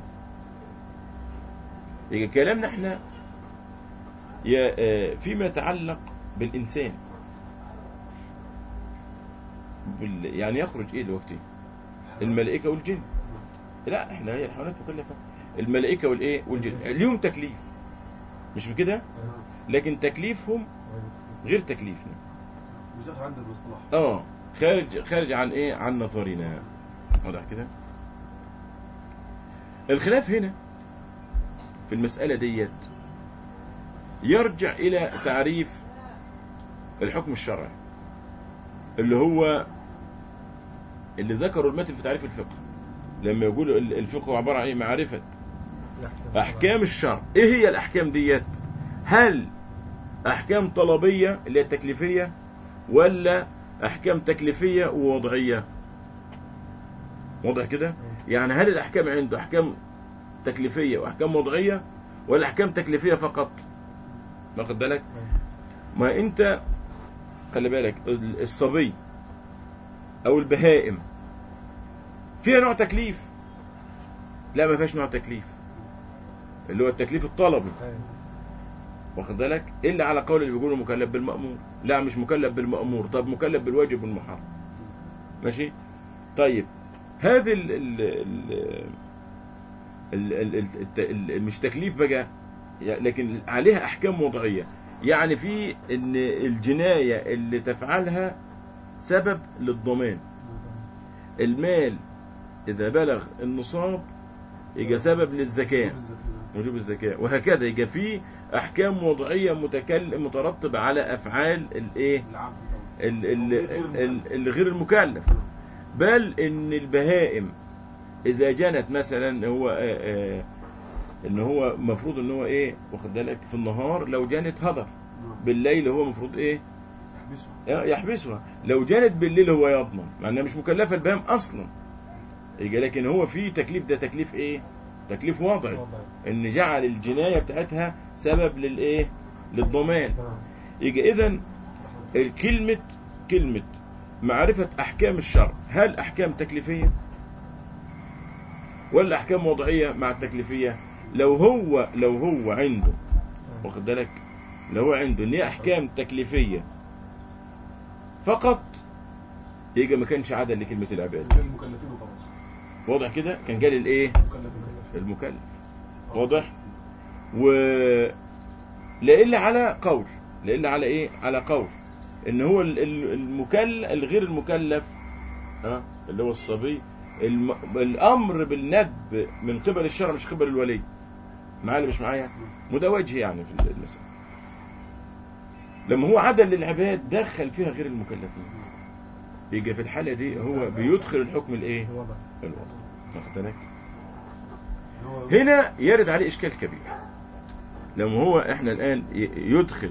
يبقى كلامنا احنا يا- آه، فيما يتعلق بالإنسان بال- يعني يخرج ايه دلوقتي الملائكة والجن لا احنا هي الحيوانات مكلفة الملائكة والايه والجن ليهم تكليف مش بكده لكن تكليفهم غير تكليفنا مش داخل عند المصطلح اه خارج خارج عن ايه عن نظرنا واضح كده الخلاف هنا في المسألة ديت يرجع إلى تعريف الحكم الشرعي اللي هو اللي ذكره المتن في تعريف الفقه لما يقول ال- الفقه هو عبارة عن إيه؟ معرفة أحكام الشرع إيه هي الأحكام ديت هل أحكام طلبية اللي هي التكليفية ولا أحكام تكليفية ووضعية واضح كده يعني هل الأحكام عنده أحكام تكليفية وأحكام وضعية ولا أحكام تكليفية فقط واخد بالك ما أنت خلي بالك ال- الصبي أو البهائم فيها نوع تكليف لا ما فيهاش نوع تكليف اللي هو التكليف الطلبي أيوة. واخد بالك الا على قول اللي بيقولوا مكلف بالمأمور لا مش مكلف بالمأمور طب مكلف بالواجب والمحرم ماشي طيب هذه ال ال ال ال ال ال الت- ال مش تكليف بقى لكن عليها احكام وضعيه يعني في ان الجنايه اللي تفعلها سبب للضمان المال اذا بلغ النصاب يبقى سبب للزكاه وجوب الزكاة وهكذا يبقى في أحكام وضعية متكلم مترتبة على أفعال الإيه العبد ال- ال- ال- ال- غير المكلف بل إن البهائم إذا جنت مثلا هو آه، آه، إن هو مفروض إن هو إيه واخد بالك في النهار لو جنت هدر بالليل هو مفروض إيه يحبسه يحبسها لو جنت بالليل هو يضمن مع انها مش مكلفه البهائم اصلا يجي لكن هو في تكليف ده تكليف ايه تكليف وضعي وضعي. ان جعل الجنايه بتاعتها سبب للايه للضمان تمام. يجي اذا كلمه كلمه معرفه احكام الشرع هل احكام تكليفيه ولا احكام وضعيه مع التكليفيه لو هو لو هو عنده واخد بالك لو هو عنده ان هي احكام تكليفيه فقط يبقى ما كانش عدل لكلمه العباد غير المكلفين طبعا واضح كده كان جال الايه مكلفين المكلف واضح و لا الا على قول لا الا على ايه على قول ان هو ال- ال- المكلف الغير المكلف ها اللي هو الصبي الم... الامر بالندب من قبل الشرع مش قبل الولي معايا ولا مش معايا وده وجه يعني في المسألة لما هو عدل للعباد دخل فيها غير المكلفين يجي في الحالة دي هو بيدخل الحكم الايه الوضع الوضع واخد بالك هو هنا يرد عليه اشكال كبير لما هو احنا الان ي- يدخل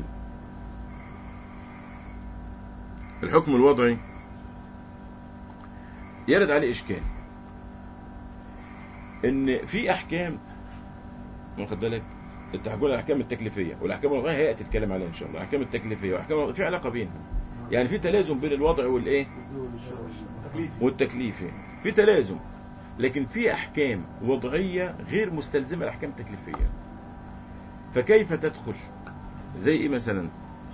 الحكم الوضعي يرد عليه اشكال ان في احكام واخد بالك انت هتقول الاحكام التكليفيه والاحكام الوضعيه هياتي الكلام عليها ان شاء الله الاحكام التكليفيه والاحكام الوضعية في علاقه بينها يعني في تلازم بين الوضع والايه تكليفي والتكليفي في تلازم لكن في احكام وضعيه غير مستلزمه الاحكام التكليفيه فكيف تدخل زي ايه مثلا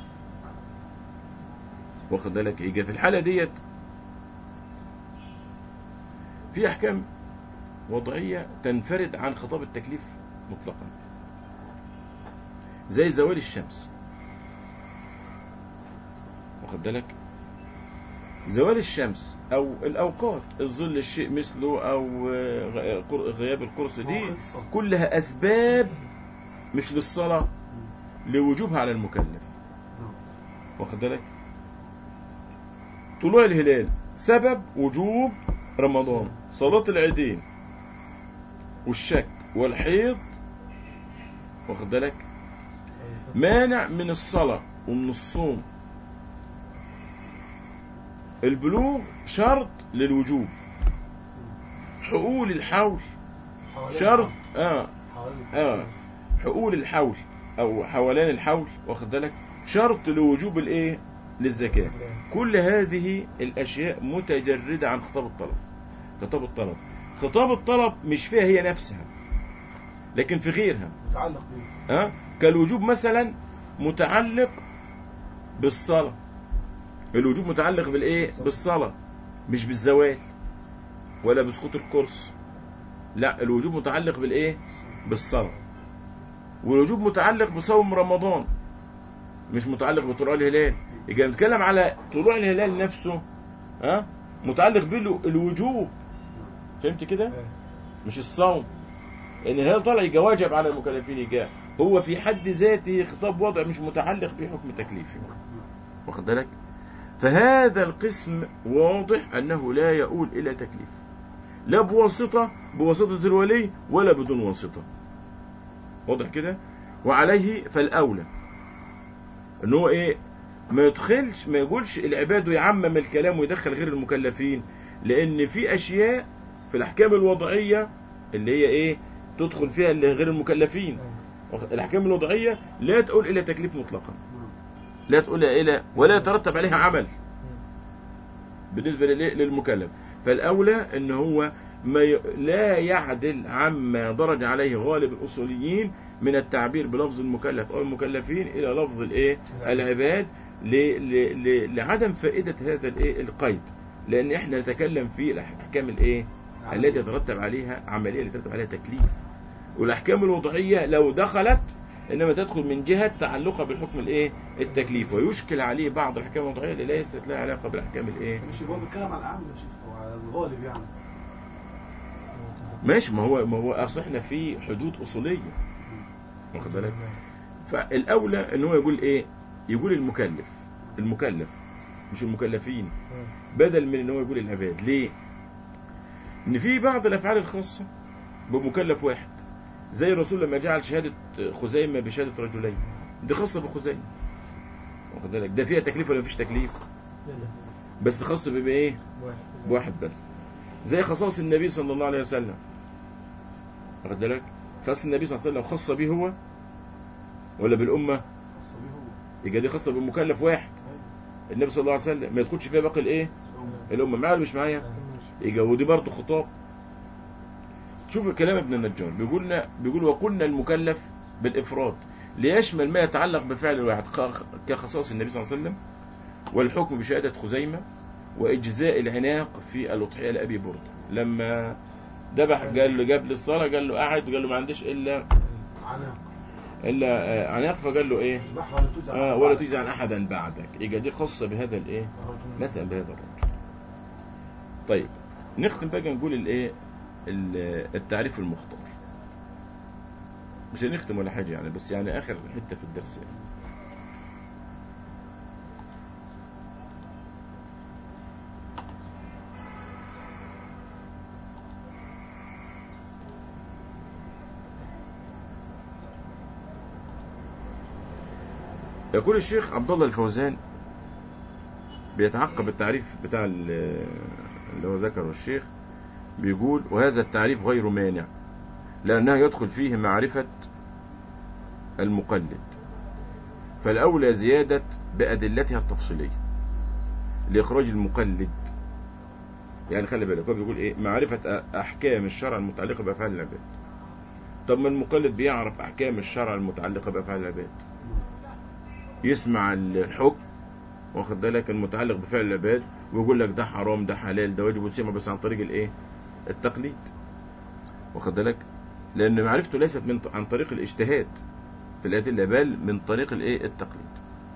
واخد بالك يجي في الحاله ديت في احكام وضعيه تنفرد عن خطاب التكليف مطلقا زي زوال الشمس واخد بالك زوال الشمس او الاوقات الظل الشيء مثله او آه، غ- قر- غياب القرص دي موقع الصلاة. كلها اسباب مش للصلاه لوجوبها على المكلف نعم. واخد بالك طلوع الهلال سبب وجوب رمضان صلاة العيدين والشك والحيض واخد بالك مانع من الصلاة ومن الصوم البلوغ شرط للوجوب حقول الحول حوالين شرط اه حوالين اه حقول الحول او حولان الحول واخد بالك شرط لوجوب الايه للزكاه السلام. كل هذه الاشياء متجرده عن خطاب الطلب خطاب الطلب خطاب الطلب مش فيها هي نفسها لكن في غيرها متعلق به ها كالوجوب مثلا متعلق بالصلاه الوجوب متعلق بالايه بالصلاه مش بالزوال ولا بسقوط القرص لا الوجوب متعلق بالايه بالصلاه والوجوب متعلق بصوم رمضان مش متعلق بطلوع الهلال يبقى نتكلم على طلوع الهلال نفسه ها متعلق بالوجوب فهمت كده آه. مش الصوم ان الهلال طالع يبقى واجب على المكلفين يجاه هو في حد ذاته خطاب وضع مش متعلق بحكم تكليفي واخد بالك فهذا القسم واضح انه لا يؤول الى تكليف لا بواسطه بواسطه الولي ولا بدون واسطه واضح كده وعليه فالاولى ان هو ايه ما يدخلش ما يقولش العباد ويعمم الكلام ويدخل غير المكلفين لان في اشياء في الاحكام الوضعيه اللي هي ايه تدخل فيها اللي غير المكلفين واخد- الاحكام الوضعيه لا تقول الى تكليف مطلقا نعم. لا تقول الى ولا يترتب عليها عمل بالنسبه للإيه؟ للمكلف فالاولى ان هو ما ي... لا يعدل عما درج عليه غالب الاصوليين من التعبير بلفظ المكلف او المكلفين الى لفظ الايه العباد ل... ل... ل... لعدم فائده هذا الايه القيد لان احنا نتكلم في الاحكام الايه التي يترتب عليها عمليه يترتب عليها تكليف والاحكام الوضعيه لو دخلت انما تدخل من جهه تعلقها بالحكم الايه التكليف ويشكل عليه بعض الاحكام الوضعيه اللي ليست لها علاقه بالاحكام الايه مش هو بيتكلم على العام يا شيخ هو على الغالب يعني ماشي ما هو ما هو اصل احنا في حدود اصوليه واخد بالك فالاولى ان هو يقول ايه يقول المكلف المكلف مش المكلفين بدل من ان هو يقول العباد ليه ان في بعض الافعال الخاصه بمكلف واحد زي الرسول لما جعل شهاده خزيمه بشهاده رجلين دي خاصه بخزيمه واخد بالك ده فيها تكليف ولا مفيش تكليف بس خاص بايه بواحد بس زي خصائص النبي صلى الله عليه وسلم واخد بالك خاص النبي صلى الله عليه وسلم خاصه به هو ولا بالامه خاص بيه هو يبقى دي خاصه بمكلف واحد النبي صلى الله عليه وسلم ما يدخلش فيها باقي الايه الامه معايا ولا مش معايا يبقى ودي برضه خطاب شوف كلام ابن النجار بيقولنا بيقول وقلنا المكلف بالافراد ليشمل ما يتعلق بفعل الواحد خ- كخصائص النبي صلى الله عليه وسلم والحكم بشهاده خزيمه واجزاء العناق في الاضحيه لابي برده لما ذبح قال له جاب لي الصلاه قال له قعد قال له ما عنديش الا عناق الا آه، عناق فقال له ايه اذبحها ولا تجزع آه ولا تجزي عن احدا بعدك يبقى دي خاصه بهذا الايه مثلا بهذا الرجل طيب نختم بقى نقول الايه ال- التعريف المختار مش هنختم ولا حاجه يعني بس يعني اخر حته في الدرس يعني. يقول الشيخ عبد الله الفوزان بيتعقب التعريف بتاع ال- اللي هو ذكره الشيخ بيقول وهذا التعريف غير مانع لأنه يدخل فيه معرفة المقلد فالأولى زيادة بأدلتها التفصيلية لإخراج المقلد يعني خلي بالك هو بيقول إيه معرفة أ- أحكام الشرع المتعلقة بأفعال العباد طب ما المقلد بيعرف أحكام الشرع المتعلقة بأفعال العباد يسمع الحكم واخد بالك المتعلق بفعل العباد ويقول لك ده حرام ده حلال ده واجب وسيما بس عن طريق الايه التقليد واخد بالك لان معرفته ليست من عن طريق الاجتهاد في الادله بل من طريق الايه التقليد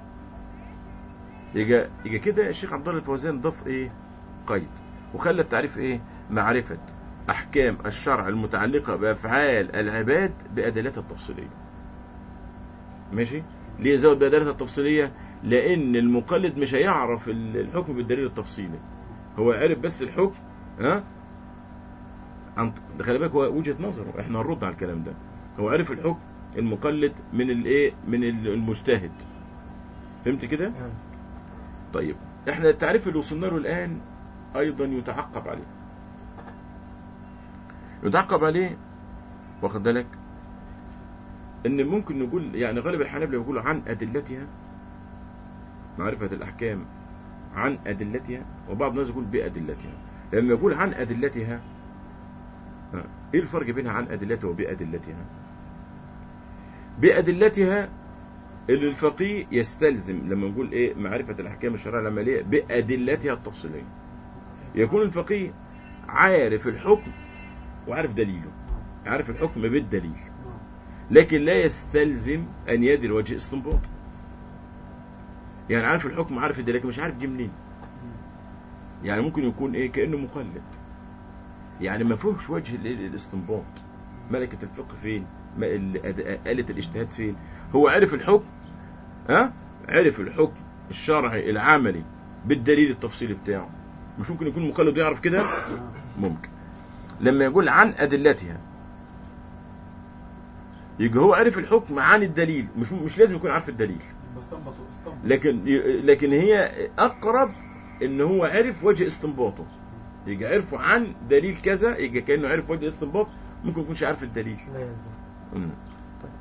يجي يجي كده الشيخ عبد الله الفوزان ضاف ايه قيد وخلى التعريف ايه معرفه احكام الشرع المتعلقه بافعال العباد بادلتها التفصيليه ماشي ليه زود بأدلتها التفصيلية لأن المقلد مش هيعرف ال- الحكم بالدليل التفصيلي هو عرف بس الحكم ها عن ده خلي بالك هو وجهة نظره احنا هنرد على الكلام ده هو عرف الحكم المقلد من الايه من ال- المجتهد فهمت كده طيب احنا التعريف اللي وصلنا له الآن أيضا يتعقب عليه يتعقب عليه واخد بالك ان ممكن نقول يعني غالب الحنابلة بيقولوا عن ادلتها معرفة الاحكام عن ادلتها وبعض الناس يقول بادلتها لما يقول عن ادلتها ها، ايه الفرق بينها عن ادلتها وبادلتها بادلتها اللي الفقيه يستلزم لما نقول ايه معرفة الاحكام الشرعية العملية بادلتها التفصيلية يكون الفقيه عارف الحكم وعارف دليله عارف الحكم بالدليل لكن لا يستلزم ان يدري وجه استنباط يعني عارف الحكم عارف الدليل لكن مش عارف جه منين يعني ممكن يكون ايه كانه مقلد يعني ما فيهوش وجه ال- الاستنباط ملكة الفقه فين ما ال- أد- آلة الاجتهاد فين هو عرف الحكم ها عرف الحكم الشرعي العملي بالدليل التفصيلي بتاعه مش ممكن يكون مقلد يعرف كده ممكن لما يقول عن ادلتها يبقى هو عرف الحكم عن الدليل مش مش لازم يكون عارف الدليل بستنبط استنبط لكن لكن هي اقرب ان هو عرف وجه استنباطه يبقى عرفه عن دليل كذا يبقى كانه عرف وجه استنباط ممكن يكونش عارف الدليل لا يلزم مم. طيب.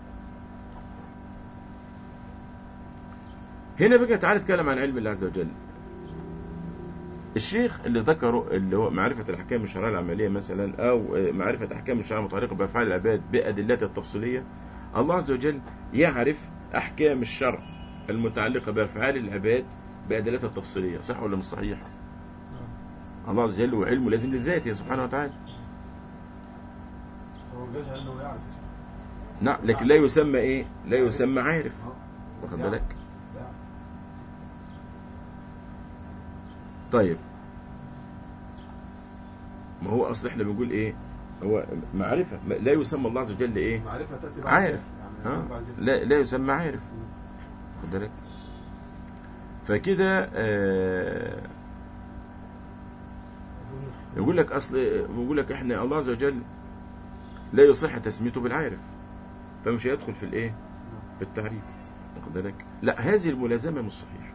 هنا بقى تعالى نتكلم عن علم الله عز وجل الشيخ اللي ذكره اللي هو معرفة الأحكام الشرعية العملية مثلا أو آه، معرفة أحكام الشرع المتعلقة بأفعال العباد بأدلتها التفصيلية الله عز وجل يعرف أحكام الشرع المتعلقة بأفعال العباد بأدلتها التفصيلية صح ولا مش صحيح؟ الله عز وجل وعلمه لازم لذاته سبحانه وتعالى هو ما جاش انه يعرف نعم لكن لا يسمى إيه؟ لا يسمى عارف اه واخد يعرف. بالك؟ يعرف. طيب ما هو أصل إحنا بنقول إيه؟ هو معرفة ما- لا يسمى الله عز وجل إيه؟ معرفة تأتي بعد عارف. جهل. يعني ها بعد جهل. لا لا يسمى عارف خد بالك فكده آه يقول لك اصل بيقول لك احنا الله عز وجل لا يصح تسميته بالعارف فمش هيدخل في الايه في التعريف واخد بالك لا هذه الملازمه مش صحيحه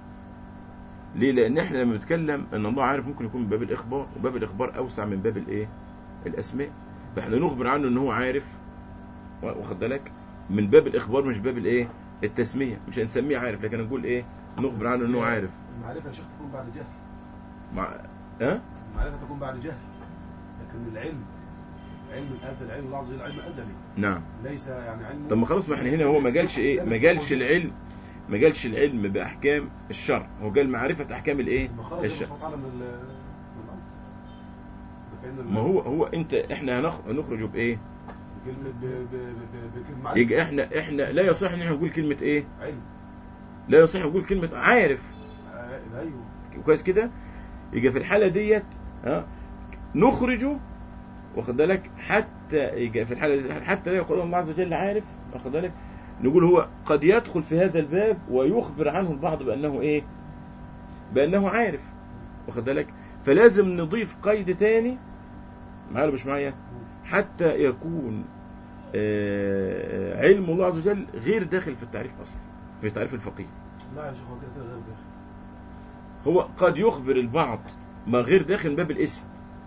ليه لان احنا لما بنتكلم ان الله عارف ممكن يكون من باب الاخبار وباب الاخبار اوسع من باب الايه الاسماء فاحنا نخبر عنه ان هو عارف واخد بالك من باب الاخبار مش باب الايه التسميه مش هنسميه عارف لكن نقول ايه نخبر عنه ان هو عارف المعرفة يا شيخ تكون بعد جهل مع ها المعرفة تكون بعد جهل لكن العلم علم الازل علم الله عز وجل علم ازلي نعم ليس يعني علم طب ما خلاص ما احنا هنا هو ما قالش ايه ما قالش العلم ما قالش العلم باحكام الشرع هو قال معرفه احكام الايه ما خرج الشرع سبحانه وتعالى من ال- من الامر فكأن ما هو هو انت احنا هنخ- هنخرج بايه كلمة ب- ب- ب- بكلمة معرفة يبقى احنا احنا لا يصح ان احنا نقول كلمه ايه علم لا يصح نقول كلمه عارف آه، ايوه كويس كده يبقى في الحاله ديت ها نخرجه واخد بالك حتى يبقى في الحاله دي حتى لا يقول الله عز وجل عارف واخد بالك نقول هو قد يدخل في هذا الباب ويخبر عنه البعض بانه ايه بانه عارف واخد بالك فلازم نضيف قيد تاني معايا ولا مش معايا حتى يكون آه، علم الله عز وجل غير داخل في التعريف اصلا في تعريف الفقيه لا يا شيخ هو كده كده غير داخل هو قد يخبر البعض ما غير داخل من باب الاسم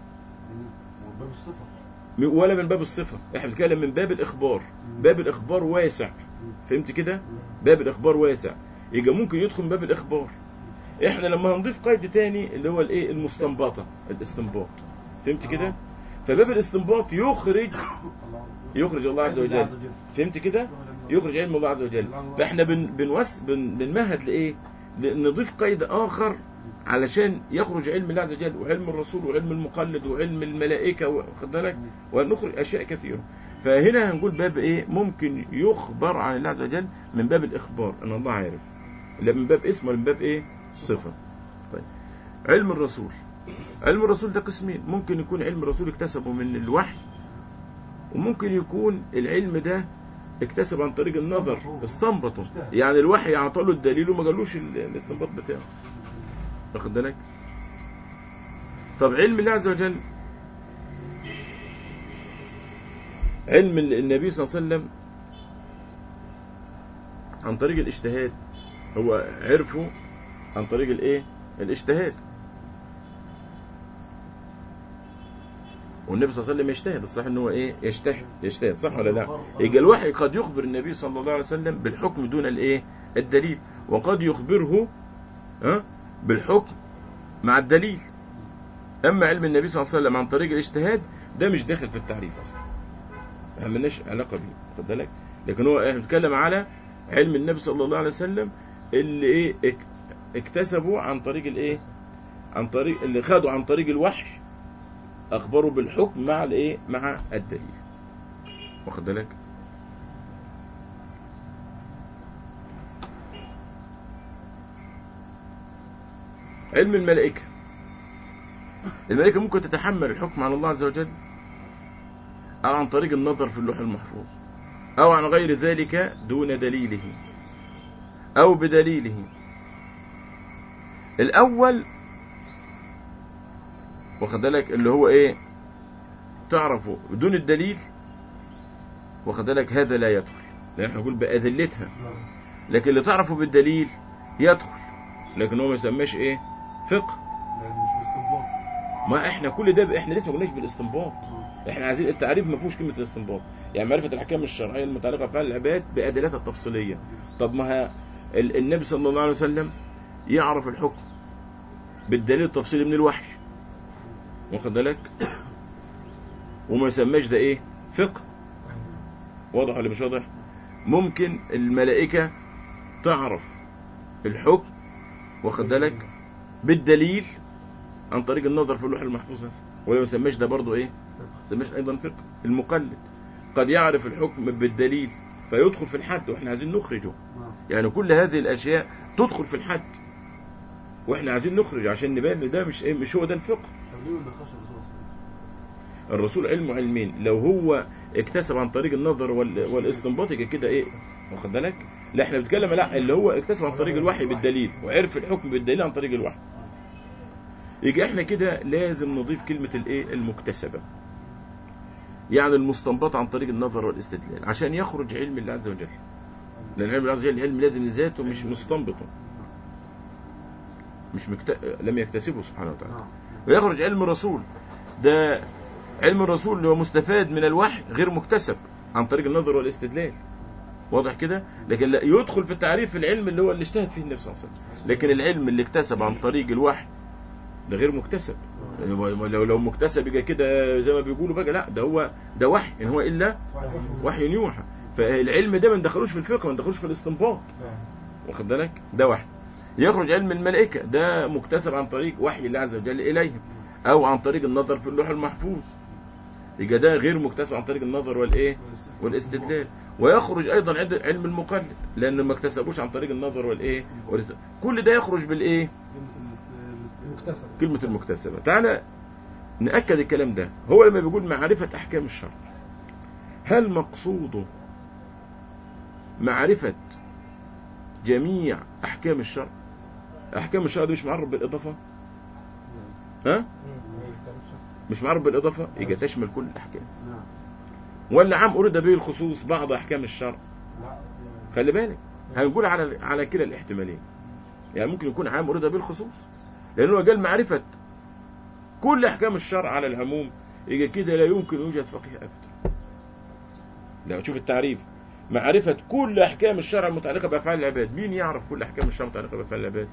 وباب الصفة ولا من باب الصفة احنا بنتكلم من باب الإخبار باب الإخبار واسع فهمت كده باب الإخبار واسع يبقى ممكن يدخل من باب الإخبار احنا لما هنضيف قيد تاني اللي هو الايه المستنبطة الاستنباط فهمت كده فباب الاستنباط يخرج الله يخرج الله عز علم الله وجل فهمت كده يخرج علم الله عز وجل فاحنا بن بنوس بن بنمهد لايه ل- نضيف قيد اخر علشان يخرج علم الله عز وجل وعلم الرسول وعلم المقلد وعلم الملائكه واخد بالك ونخرج اشياء كثيره فهنا هنقول باب ايه ممكن يخبر عن الله عز وجل من باب الاخبار ان الله عارف لا من باب اسم ولا من باب ايه صفه طيب علم الرسول علم الرسول ده قسمين ممكن يكون علم الرسول اكتسبه من الوحي وممكن يكون العلم ده اكتسب عن طريق النظر استنبطه يعني الوحي اعطى له الدليل وما قالوش ال- الاستنباط بتاعه واخد بالك طب علم الله عز وجل علم ال- النبي صلى الله عليه وسلم عن طريق الاجتهاد هو عرفه عن طريق الايه الاجتهاد والنبي صلى الله عليه وسلم يجتهد الصح ان هو ايه يجتهد يجتهد صح ولا لا يبقى الوحي قد يخبر النبي صلى الله عليه وسلم بالحكم دون الايه الدليل وقد يخبره ها بالحكم مع الدليل اما علم النبي صلى الله عليه وسلم عن طريق الاجتهاد ده مش داخل في التعريف اصلا ما ملناش علاقه بيه خد بالك لكن هو احنا بنتكلم على علم النبي صلى الله عليه وسلم اللي ايه اك- اكتسبه عن طريق الايه عن طريق اللي خدوا عن طريق الوحي اخبروا بالحكم مع الايه مع الدليل واخد بالك علم الملائكة الملائكة ممكن تتحمل الحكم على الله عز وجل أو عن طريق النظر في اللوح المحفوظ أو عن غير ذلك دون دليله أو بدليله الأول واخد بالك اللي هو إيه تعرفه بدون الدليل واخد بالك هذا لا يدخل لأن احنا نقول بأدلتها لكن اللي تعرفه بالدليل يدخل لكن هو ما يسماش ايه فقه لأن مش باستنباط ما احنا كل ده احنا لسه ما قلناش بالاستنباط احنا عايزين التعريف ما فيهوش كلمه الاستنباط يعني معرفه الاحكام الشرعيه المتعلقه بافعال العباد بادلتها التفصيليه طب ما ها ال- النبي صلى الله عليه وسلم يعرف الحكم بالدليل التفصيلي من الوحي واخد بالك وما يسماش ده ايه فقه واضح ولا مش واضح ممكن الملائكة تعرف الحكم واخد بالك بالدليل عن طريق النظر في اللوح المحفوظ بس ولا ما يسماش ده برضه ايه ما يسماش ايضا فقه المقلد قد يعرف الحكم بالدليل فيدخل في الحد واحنا عايزين نخرجه نعم يعني كل هذه الاشياء تدخل في الحد واحنا عايزين نخرج عشان نبان ان ده مش ايه مش هو ده الفقه طب ليه ما دخلش الرسول صلى الله عليه وسلم؟ الرسول علمه علمين لو هو اكتسب عن طريق النظر وال... والاستنباط يبقى كده ايه واخد بالك لا احنا بنتكلم لا اللي هو اكتسب عن طريق الوحي بالدليل وعرف الحكم بالدليل عن طريق الوحي يجي احنا كده لازم نضيف كلمة الايه المكتسبة يعني المستنبط عن طريق النظر والاستدلال عشان يخرج علم الله عز وجل لان علم الله عز وجل علم لازم لذاته مش مستنبطه مش مكت... لم يكتسبه سبحانه وتعالى نعم ويخرج علم الرسول ده علم الرسول اللي هو مستفاد من الوحي غير مكتسب عن طريق النظر والاستدلال واضح كده لكن لا يدخل في تعريف العلم اللي هو اللي اجتهد فيه النبي صلى الله عليه وسلم لكن العلم اللي اكتسب عن طريق الوحي ده غير مكتسب لو لو مكتسب يبقى كده زي ما بيقولوا بقى لا ده هو ده وحي ان هو الا وحي يوحى فالعلم ده ما ندخلوش في الفقه ما ندخلوش في الاستنباط واخد بالك ده وحي يخرج علم الملائكة ده مكتسب عن طريق وحي الله عز وجل إليهم أو عن طريق النظر في اللوح المحفوظ يبقى ده غير مكتسب عن طريق النظر والإيه والاستدلال ويخرج أيضا عد- علم المقلد لأنه ما اكتسبوش عن طريق النظر والإيه والاستدلال. كل ده يخرج بالإيه مكتسب كلمة المكتسبة تعالى نأكد الكلام ده هو لما بيقول معرفة أحكام الشرع هل مقصوده معرفة جميع أحكام الشرع أحكام الشرع دي مش معرف بالإضافة ها مش معرف بالإضافة يبقى تشمل كل الأحكام نعم ولا عام أريد به الخصوص بعض أحكام الشرع لا خلي بالك هنقول على على كلا الاحتمالين يعني ممكن يكون عام أريد به الخصوص لأنه قال معرفة كل أحكام الشرع على العموم يبقى كده لا يمكن يوجد فقيه أبدا لا شوف التعريف معرفة كل أحكام الشرع المتعلقة بأفعال العباد مين يعرف كل أحكام الشرع المتعلقة بأفعال العباد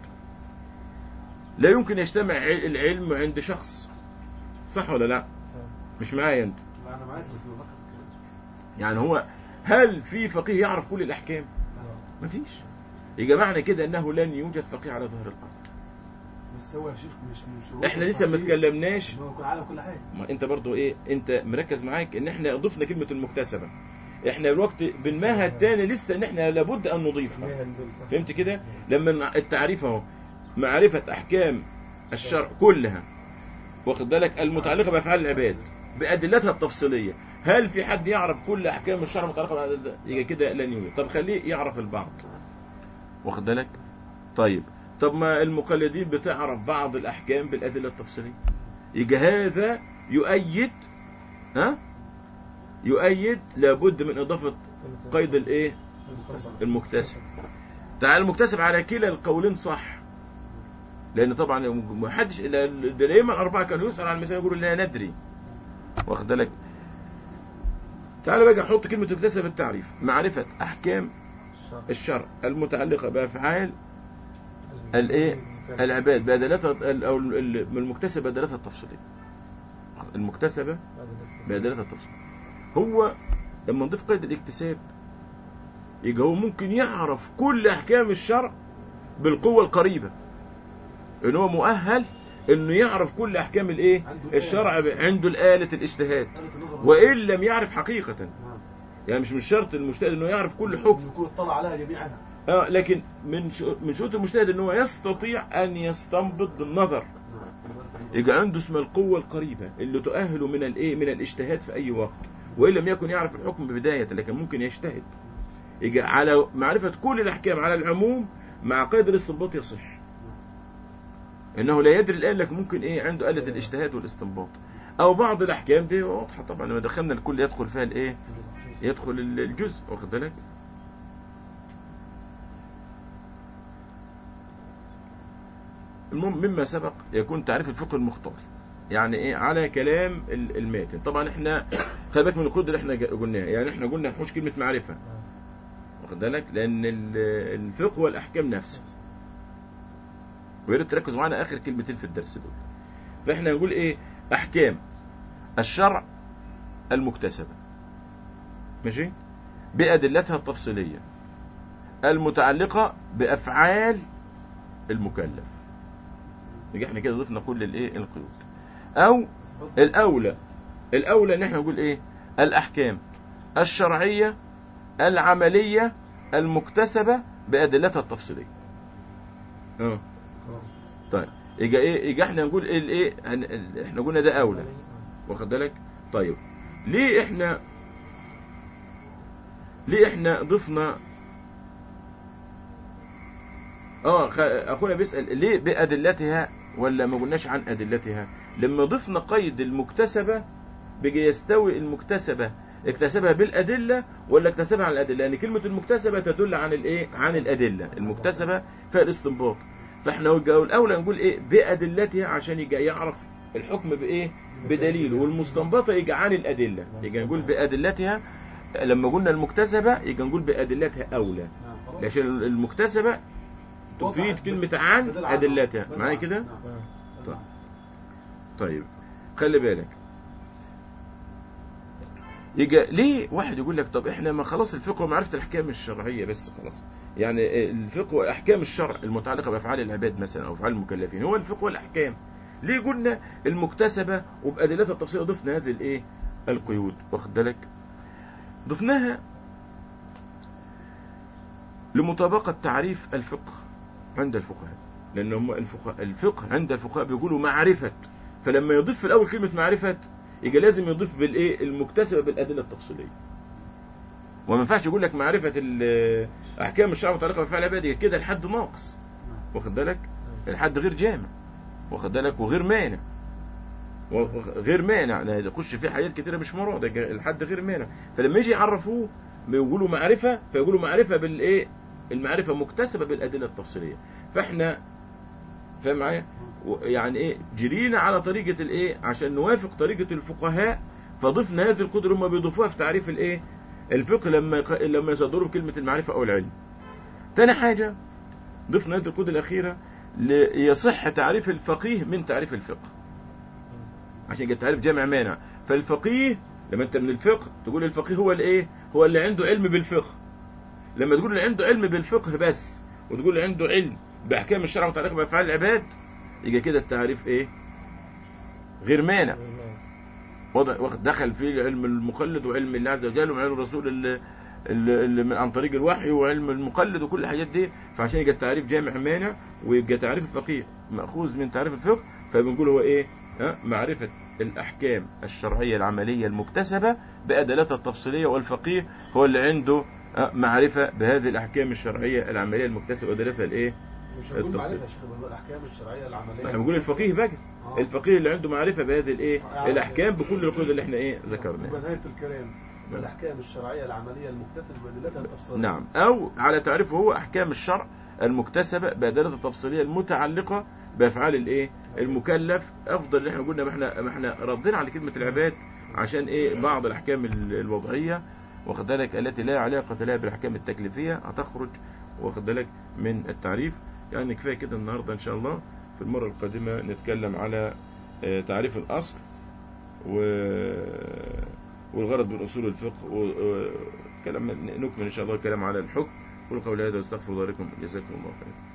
لا يمكن يجتمع ع- العلم عند شخص صح ولا لا مش معايا أنت لا انا معاك بس بفكر في الكلام يعني هو هل في فقيه يعرف كل الأحكام مفيش يبقى معنى كده أنه لن يوجد فقيه على ظهر الأرض بس هو يا شيخ مش من شروط احنا لسه ما التعقيد اتكلمناش ان هو يكون عالم كل حاجه ما انت برضو ايه انت مركز معاك ان احنا ضفنا كلمة المكتسبة احنا الوقت بالماهى التاني لسه ان احنا لابد ان نضيفها فهمت كده لما التعريف اهو معرفة احكام الشرع كلها واخد بالك المتعلقة بافعال العباد بادلتها التفصيلية هل في حد يعرف كل احكام الشرع المتعلقة بأدلة يبقى كده لن يوجد طب خليه يعرف البعض واخد بالك طيب طب ما المقلدين بتعرف بعض الاحكام بالادلة التفصيلية يبقى هذا يؤيد ها يؤيد لابد من اضافه قيد الايه المكتسب تعال المكتسب على كلا القولين صح لان طبعا ما حدش ده دايما الاربعه كانوا يسال عن المسائل يقولوا لا ندري واخد بالك تعال بقى حط كلمه مكتسب التعريف معرفه احكام الشرع المتعلقه بافعال الايه العباد بادلتها ال- او ال- المكتسب بادلتها التفصيليه المكتسبه بادلتها التفصيليه هو لما نضيف قيد الاكتساب يبقى هو ممكن يعرف كل احكام الشرع بالقوه القريبه ان هو مؤهل انه يعرف كل احكام الايه عنده الآلة. الشرع ب- عنده الاله الاجتهاد آلة النظر وان لم يعرف حقيقه نعم يعني مش من شرط المجتهد انه يعرف كل حكم يكون اطلع عليها جميعها اه لكن من شو- من شروط المجتهد ان هو يستطيع ان يستنبط بالنظر نعم يبقى عنده اسمها القوة القريبة اللي تؤهله من الايه من الاجتهاد في اي وقت وان لم يكن يعرف الحكم بداية لكن ممكن يجتهد يبقى على معرفة كل الاحكام على العموم مع قيد الاستنباط يصح انه لا يدري الان لكن ممكن ايه عنده آلة الاجتهاد والاستنباط او بعض الاحكام دي واضحة طبعا لما دخلنا الكل يدخل فيها الايه يدخل ال- الجزء واخد بالك المهم مما سبق يكون تعريف الفقه المختار يعني ايه على كلام ال- الماتن طبعا احنا خلي بالك من القيود اللي احنا جا- قلناها يعني احنا قلنا نحوش كلمه معرفه واخد بالك لان ال- الفقه والاحكام نفسه ويا ريت تركزوا معانا اخر كلمتين في الدرس دول فاحنا نقول ايه احكام الشرع المكتسبه ماشي بادلتها التفصيليه المتعلقه بافعال المكلف يبقى احنا كده ضفنا كل الايه القيود او صفات الاولى الاولى ان احنا نقول ايه الاحكام الشرعيه العمليه المكتسبه بادلتها التفصيليه اه خلاص طيب يبقى ايه يبقى احنا نقول ايه الايه هن- ال- احنا قلنا ده اولى واخد بالك طيب ليه احنا ليه احنا ضفنا اه خ- اخونا بيسال ليه بادلتها ولا ما قلناش عن ادلتها لما ضفنا قيد المكتسبه بيجي يستوي المكتسبه اكتسبها بالادله ولا اكتسبها عن الادله لان كلمه المكتسبه تدل عن الايه عن الادله المكتسبه فيها الاستنباط فاحنا وجه- الاولى نقول ايه بادلتها عشان يجي يعرف الحكم بايه بدليله والمستنبطه يجي عن الادله يجي نقول بادلتها لما قلنا المكتسبه يجي نقول بادلتها اولى نعم خلاص عشان المكتسبه تفيد وضحت. كلمه عن بدل عن. ادلتها بدل معايا عن. كده نعم. طيب. طيب خلي بالك يجي ليه واحد يقول لك طب احنا ما خلاص الفقه ومعرفه الاحكام الشرعيه بس خلاص يعني الفقه واحكام الشرع المتعلقه بافعال العباد مثلا او افعال المكلفين هو الفقه والاحكام ليه قلنا المكتسبه وبادلتها التفصيل ضفنا هذه الايه القيود واخد بالك ضفناها لمطابقه تعريف الفقه عند الفقهاء لان هم الفقهاء الفقه عند الفقهاء بيقولوا معرفه فلما يضيف في الاول كلمه معرفه يبقى لازم يضيف بالايه المكتسبه بالادله التفصيليه وما ينفعش يقول لك معرفه ال- احكام الشرع المتعلقه بافعال العباد يبقى كده الحد ناقص واخد بالك الحد غير جامع واخد بالك وغير مانع وغ- غير مانع لا يخش فيه حاجات كتيره مش مراده جا- الحد غير مانع فلما يجي يعرفوه بيقولوا معرفه فيقولوا معرفه بالايه المعرفه مكتسبه بالادله التفصيليه فاحنا فاهم معايا و- يعني ايه جرينا على طريقه الايه عشان نوافق طريقه الفقهاء فضفنا هذه القدره هم بيضيفوها في تعريف الايه الفقه لما يق- لما يصدروا بكلمه المعرفه او العلم تاني حاجه ضفنا هذه القدره الاخيره ليصح تعريف الفقيه من تعريف الفقه عشان يبقى تعريف جامع مانع فالفقيه لما انت من الفقه تقول الفقيه هو الايه هو اللي عنده علم بالفقه لما تقول اللي عنده علم بالفقه بس وتقول اللي عنده علم باحكام الشرع المتعلقه بافعال العباد يبقى كده التعريف ايه غير مانع وضع واخد- دخل فيه علم المقلد وعلم الله عز وجل وعلم الرسول اللي, اللي اللي من- عن طريق الوحي وعلم المقلد وكل الحاجات دي فعشان يبقى التعريف جامع مانع ويبقى تعريف الفقيه ماخوذ من تعريف الفقه فبنقول هو ايه ها معرفه الاحكام الشرعيه العمليه المكتسبه بادلتها التفصيليه والفقيه هو اللي عنده ها، معرفه بهذه الاحكام الشرعيه العمليه المكتسبه وادلتها الايه مش هنقول التفصيل. معرفه يا شيخ بنقول الاحكام الشرعيه العمليه احنا بنقول الفقيه بقى آه. الفقيه اللي عنده معرفه بهذه الايه يعني- الاحكام بكل القيود اللي احنا ايه يبقى ذكرناها نهايه الكلام الاحكام الشرعيه العمليه المكتسبه بادلتها التفصيليه نعم او على تعريفه هو احكام الشرع المكتسبه بادله التفصيليه المتعلقه بافعال الايه المكلف افضل اللي احنا قلنا ما احنا ما احنا ردينا على كلمه العباد عشان ايه بعض الاحكام ال- الوضعيه واخد بالك التي لا علاقه لها بالاحكام التكليفيه هتخرج واخد بالك من التعريف يعني كفايه كده النهارده ان شاء الله في المره القادمه نتكلم على آه، تعريف الاصل و والغرض من اصول الفقه وكلام نكمل ان شاء الله الكلام على الحكم قولوا قولي هذا واستغفر الله لكم جزاكم الله خيرا